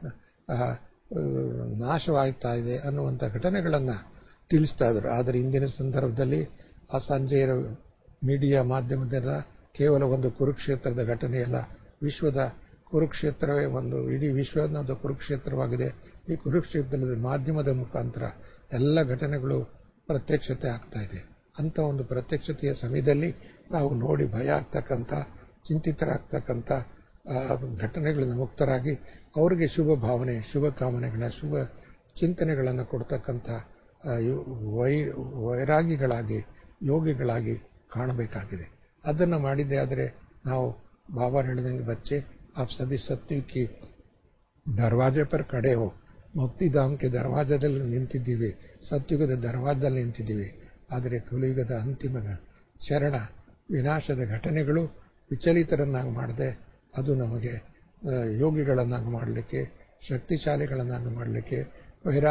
S1: ನಾಶವಾಗ್ತಾ ಇದೆ ಅನ್ನುವಂಥ ಘಟನೆಗಳನ್ನು ತಿಳಿಸ್ತಾ ಇದ್ರು ಆದರೆ ಇಂದಿನ ಸಂದರ್ಭದಲ್ಲಿ ಆ ಸಂಜೆಯ ಮೀಡಿಯಾ ಮಾಧ್ಯಮದಿಂದ ಕೇವಲ ಒಂದು ಕುರುಕ್ಷೇತ್ರದ ಘಟನೆಯಲ್ಲ ವಿಶ್ವದ ಕುರುಕ್ಷೇತ್ರವೇ ಒಂದು ಇಡೀ ವಿಶ್ವದ ಕುರುಕ್ಷೇತ್ರವಾಗಿದೆ ಈ ಕುರುಕ್ಷೇತ್ರದ ಮಾಧ್ಯಮದ ಮುಖಾಂತರ ಎಲ್ಲ ಘಟನೆಗಳು ಪ್ರತ್ಯಕ್ಷತೆ ಆಗ್ತಾ ಇದೆ ಅಂಥ ಒಂದು ಪ್ರತ್ಯಕ್ಷತೆಯ ಸಮಯದಲ್ಲಿ ನಾವು ನೋಡಿ ಭಯ ಆಗ್ತಕ್ಕಂಥ ಚಿಂತಿತರಾಗ್ತಕ್ಕಂಥ ಘಟನೆಗಳಿಂದ ಮುಕ್ತರಾಗಿ ಅವರಿಗೆ ಶುಭ ಭಾವನೆ ಶುಭ ಕಾಮನೆಗಳ ಶುಭ ಚಿಂತನೆಗಳನ್ನು ಕೊಡ್ತಕ್ಕಂಥ ವೈ ವೈರಾಗಿಗಳಾಗಿ ಯೋಗಿಗಳಾಗಿ ಕಾಣಬೇಕಾಗಿದೆ ಅದನ್ನು ಮಾಡಿದ್ದೆ ಆದರೆ ನಾವು ಬಾಬಾ ಹೇಳಿದಂಗೆ ಬಚ್ಚೆ आप सभी सत्य की ದರ್ವಾಜೆ ಪರ್ ಕಡೆ ಹೋ ಮುಕ್ತಿಧಾಮಕ್ಕೆ ದರ್ವಾಜದಲ್ಲಿ ನಿಂತಿದ್ದೀವಿ ಸತ್ಯುಗದ ದರ್ವಾಜದಲ್ಲಿ ನಿಂತಿದ್ದೀವಿ ಆದರೆ ಕಲಿಯುಗದ ಅಂತಿಮ ಶರಣ ವಿನಾಶದ ಘಟನೆಗಳು ವಿಚಲಿತರನ್ನಾಗಿ ಮಾಡದೆ ಅದು ನಮಗೆ ಯೋಗಿಗಳನ್ನಾಗಿ ಮಾಡಲಿಕ್ಕೆ ಶಕ್ತಿಶಾಲಿಗಳನ್ನಾಗಿ ಮಾಡಲಿಕ್ಕೆ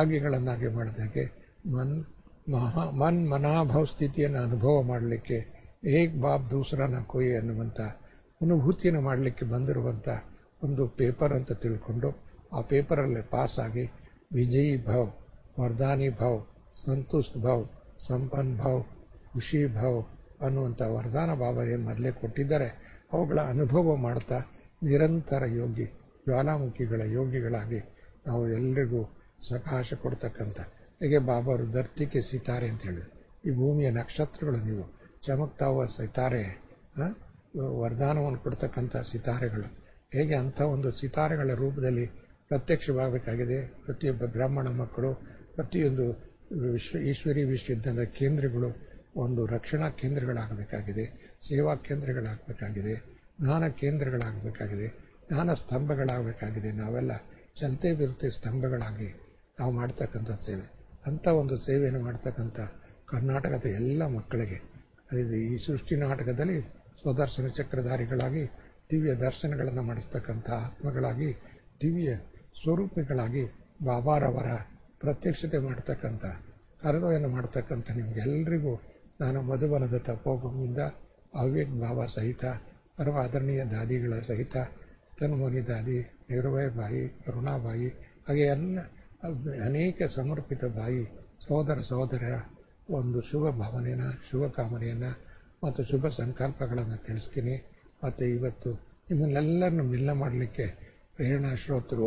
S1: ವೈರಾಗ್ಯಗಳನ್ನಾಗಿ ಮಾಡೋದಕ್ಕೆ ಮನ್ ಮಹಾ ಮನ್ ಮನಾಭಾವ ಸ್ಥಿತಿಯನ್ನು ಅನುಭವ ಮಾಡಲಿಕ್ಕೆ ಏಕ್ ಬಾಬ್ ದೂಸರಾ ನ ಕೊಯ್ ಅನ್ನುವಂಥ ಅನುಭೂತಿಯನ್ನು ಮಾಡಲಿಕ್ಕೆ ಬಂದಿರುವಂಥ ಒಂದು ಪೇಪರ್ ಅಂತ ತಿಳ್ಕೊಂಡು ಆ ಪೇಪರಲ್ಲಿ ಪಾಸ್ ಆಗಿ ವಿಜಯಿ ಭವ್ ವರದಾನಿ ಭವ್ ಸಂತುಷ್ಟ ಭವ್ ಸಂಪನ್ ಭವ್ ಖುಷಿ ಭವ್ ಅನ್ನುವಂಥ ವರದಾನ ಬಾಬಾ ಏನು ಮೊದಲೇ ಕೊಟ್ಟಿದ್ದಾರೆ ಅವುಗಳ ಅನುಭವ ಮಾಡ್ತಾ ನಿರಂತರ ಯೋಗಿ ಜ್ವಾಲಾಮುಖಿಗಳ ಯೋಗಿಗಳಾಗಿ ನಾವು ಎಲ್ರಿಗೂ ಸಕಾಶ ಕೊಡ್ತಕ್ಕಂಥ ಹೇಗೆ ಬಾಬಾರು ಧರ್ತಿಗೆ ಸಿತಾರೆ ಅಂತ ಹೇಳಿದ್ರು ಈ ಭೂಮಿಯ ನಕ್ಷತ್ರಗಳು ನೀವು ಚಮಕ್ತಾವ ಸಿತಾರೆ ವರದಾನವನ್ನು ಕೊಡ್ತಕ್ಕಂಥ ಸಿತಾರೆಗಳು ಹೇಗೆ ಅಂಥ ಒಂದು ಸಿತಾರೆಗಳ ರೂಪದಲ್ಲಿ ಪ್ರತ್ಯಕ್ಷವಾಗಬೇಕಾಗಿದೆ ಪ್ರತಿಯೊಬ್ಬ ಬ್ರಾಹ್ಮಣ ಮಕ್ಕಳು ಪ್ರತಿಯೊಂದು ವಿಶ್ವ ಈಶ್ವರಿ ವಿಶ್ವವಿದ್ಯಾಲಯ ಕೇಂದ್ರಗಳು ಒಂದು ರಕ್ಷಣಾ ಕೇಂದ್ರಗಳಾಗಬೇಕಾಗಿದೆ ಸೇವಾ ಕೇಂದ್ರಗಳಾಗಬೇಕಾಗಿದೆ ಜ್ಞಾನ ಕೇಂದ್ರಗಳಾಗಬೇಕಾಗಿದೆ ಜ್ಞಾನ ಸ್ತಂಭಗಳಾಗಬೇಕಾಗಿದೆ ನಾವೆಲ್ಲ ಚಲತೆ ವಿರುದ್ಧ ಸ್ತಂಭಗಳಾಗಿ ನಾವು ಮಾಡ್ತಕ್ಕಂಥ ಸೇವೆ ಅಂಥ ಒಂದು ಸೇವೆಯನ್ನು ಮಾಡ್ತಕ್ಕಂಥ ಕರ್ನಾಟಕದ ಎಲ್ಲ ಮಕ್ಕಳಿಗೆ ಈ ಸೃಷ್ಟಿ ನಾಟಕದಲ್ಲಿ ಸ್ವದರ್ಶನ ಚಕ್ರಧಾರಿಗಳಾಗಿ ದಿವ್ಯ ದರ್ಶನಗಳನ್ನು ಮಾಡಿಸ್ತಕ್ಕಂಥ ಆತ್ಮಗಳಾಗಿ ದಿವ್ಯ ಸ್ವರೂಪಿಗಳಾಗಿ ಬಾಬಾರವರ ಪ್ರತ್ಯಕ್ಷತೆ ಮಾಡ್ತಕ್ಕಂಥ ಕರದವನ್ನು ಮಾಡ್ತಕ್ಕಂಥ ನಿಮಗೆಲ್ಲರಿಗೂ ನಾನು ಮಧುಬನದ ತಪೋಗಮಿಂದ ಅವ್ಯಕ್ತ ಭಾವ ಸಹಿತ ಪರಮ ಆದರಣೀಯ ದಾದಿಗಳ ಸಹಿತ ತನ್ಮೋನಿ ದಾದಿ ನಿರ್ಭಯ ಬಾಯಿ ಕರುಣಾಬಾಯಿ ಹಾಗೆ ಎಲ್ಲ ಅನೇಕ ಸಮರ್ಪಿತ ಬಾಯಿ ಸಹೋದರ ಸಹೋದರರ ಒಂದು ಶುಭ ಭಾವನೆಯನ್ನು ಶುಭ ಕಾಮನೆಯನ್ನು ಮತ್ತು ಶುಭ ಸಂಕಲ್ಪಗಳನ್ನು ತಿಳಿಸ್ತೀನಿ ಮತ್ತು ಇವತ್ತು ನಿಮ್ಮನ್ನೆಲ್ಲರನ್ನು ಮಿಲ್ಲ ಮಾಡಲಿಕ್ಕೆ ಪ್ರೇರಣಾ ಶ್ರೋತರು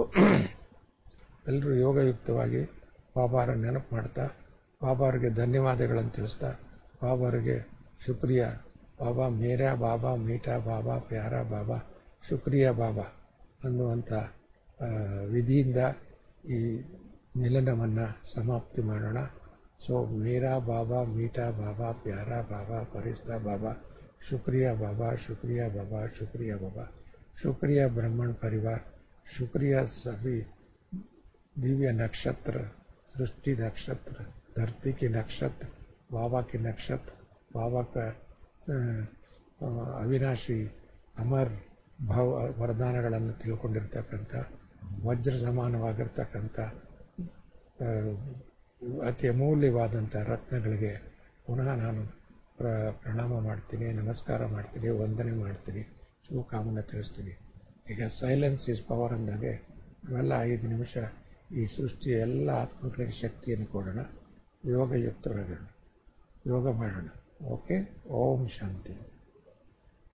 S1: ಎಲ್ಲರೂ ಯೋಗಯುಕ್ತವಾಗಿ ಬಾಬಾರ ನೆನಪು ಮಾಡ್ತಾ ಬಾಬಾರಿಗೆ ಧನ್ಯವಾದಗಳನ್ನು ತಿಳಿಸ್ತಾ ಬಾಬಾರಿಗೆ ಶುಕ್ರಿಯಾ ಬಾಬಾ ಮೇರಾ ಬಾಬಾ ಮೀಠಾ ಬಾಬಾ ಪ್ಯಾರಾ ಬಾಬಾ ಶುಕ್ರಿಯಾ ಬಾಬಾ ಅನ್ನುವಂಥ ವಿಧಿಯಿಂದ ಈ ಮಿಲನವನ್ನು ಸಮಾಪ್ತಿ ಮಾಡೋಣ ಸೊ ಮೇರಾ ಬಾಬಾ ಮೀಠಾ ಬಾಬಾ ಪ್ಯಾರಾ ಬಾಬಾ ಫರಿಸ್ತಾ ಬಾಬಾ ಶುಕ್ರಿಯಾ ಬಾಬಾ ಶುಕ್ರಿಯಾ ಬಾಬಾ ಶುಕ್ರಿಯಾ बाबा शुक्रिया ब्राह्मण परिवार शुक्रिया सभी दिव्य नक्षत्र सृष्टि नक्षत्र धरती के नक्षत्र बाबा के नक्षत्र बाबा का ಅವಿನಾಶಿ ಅಮರ್ ಭಾವ ವರದಾನಗಳನ್ನು ತಿಳ್ಕೊಂಡಿರ್ತಕ್ಕಂಥ ವಜ್ರ ಸಮಾನವಾಗಿರ್ತಕ್ಕಂಥ ಅತಿ ಅಮೂಲ್ಯವಾದಂಥ ರತ್ನಗಳಿಗೆ ಪುನಃ ನಾನು ಪ್ರ ಪ್ರಣಾಮ ಮಾಡ್ತೀನಿ ನಮಸ್ಕಾರ ಮಾಡ್ತೀನಿ ವಂದನೆ ಮಾಡ್ತೀನಿ ಶುಭಕಾಮನೆ ತಿಳಿಸ್ತೀನಿ ಈಗ ಸೈಲೆನ್ಸ್ ಈಸ್ ಪವರ್ ಅಂದಾಗೆ ನಾವೆಲ್ಲ ಐದು ನಿಮಿಷ ಈ ಸೃಷ್ಟಿಯ ಎಲ್ಲ ಆತ್ಮಗಳಿಗೆ ಶಕ್ತಿಯನ್ನು ಕೊಡೋಣ ಯೋಗಯುಕ್ತರಾಗೋಣ ಯೋಗ ಮಾಡೋಣ ಓಕೆ ಓಂ ಶಾಂತಿ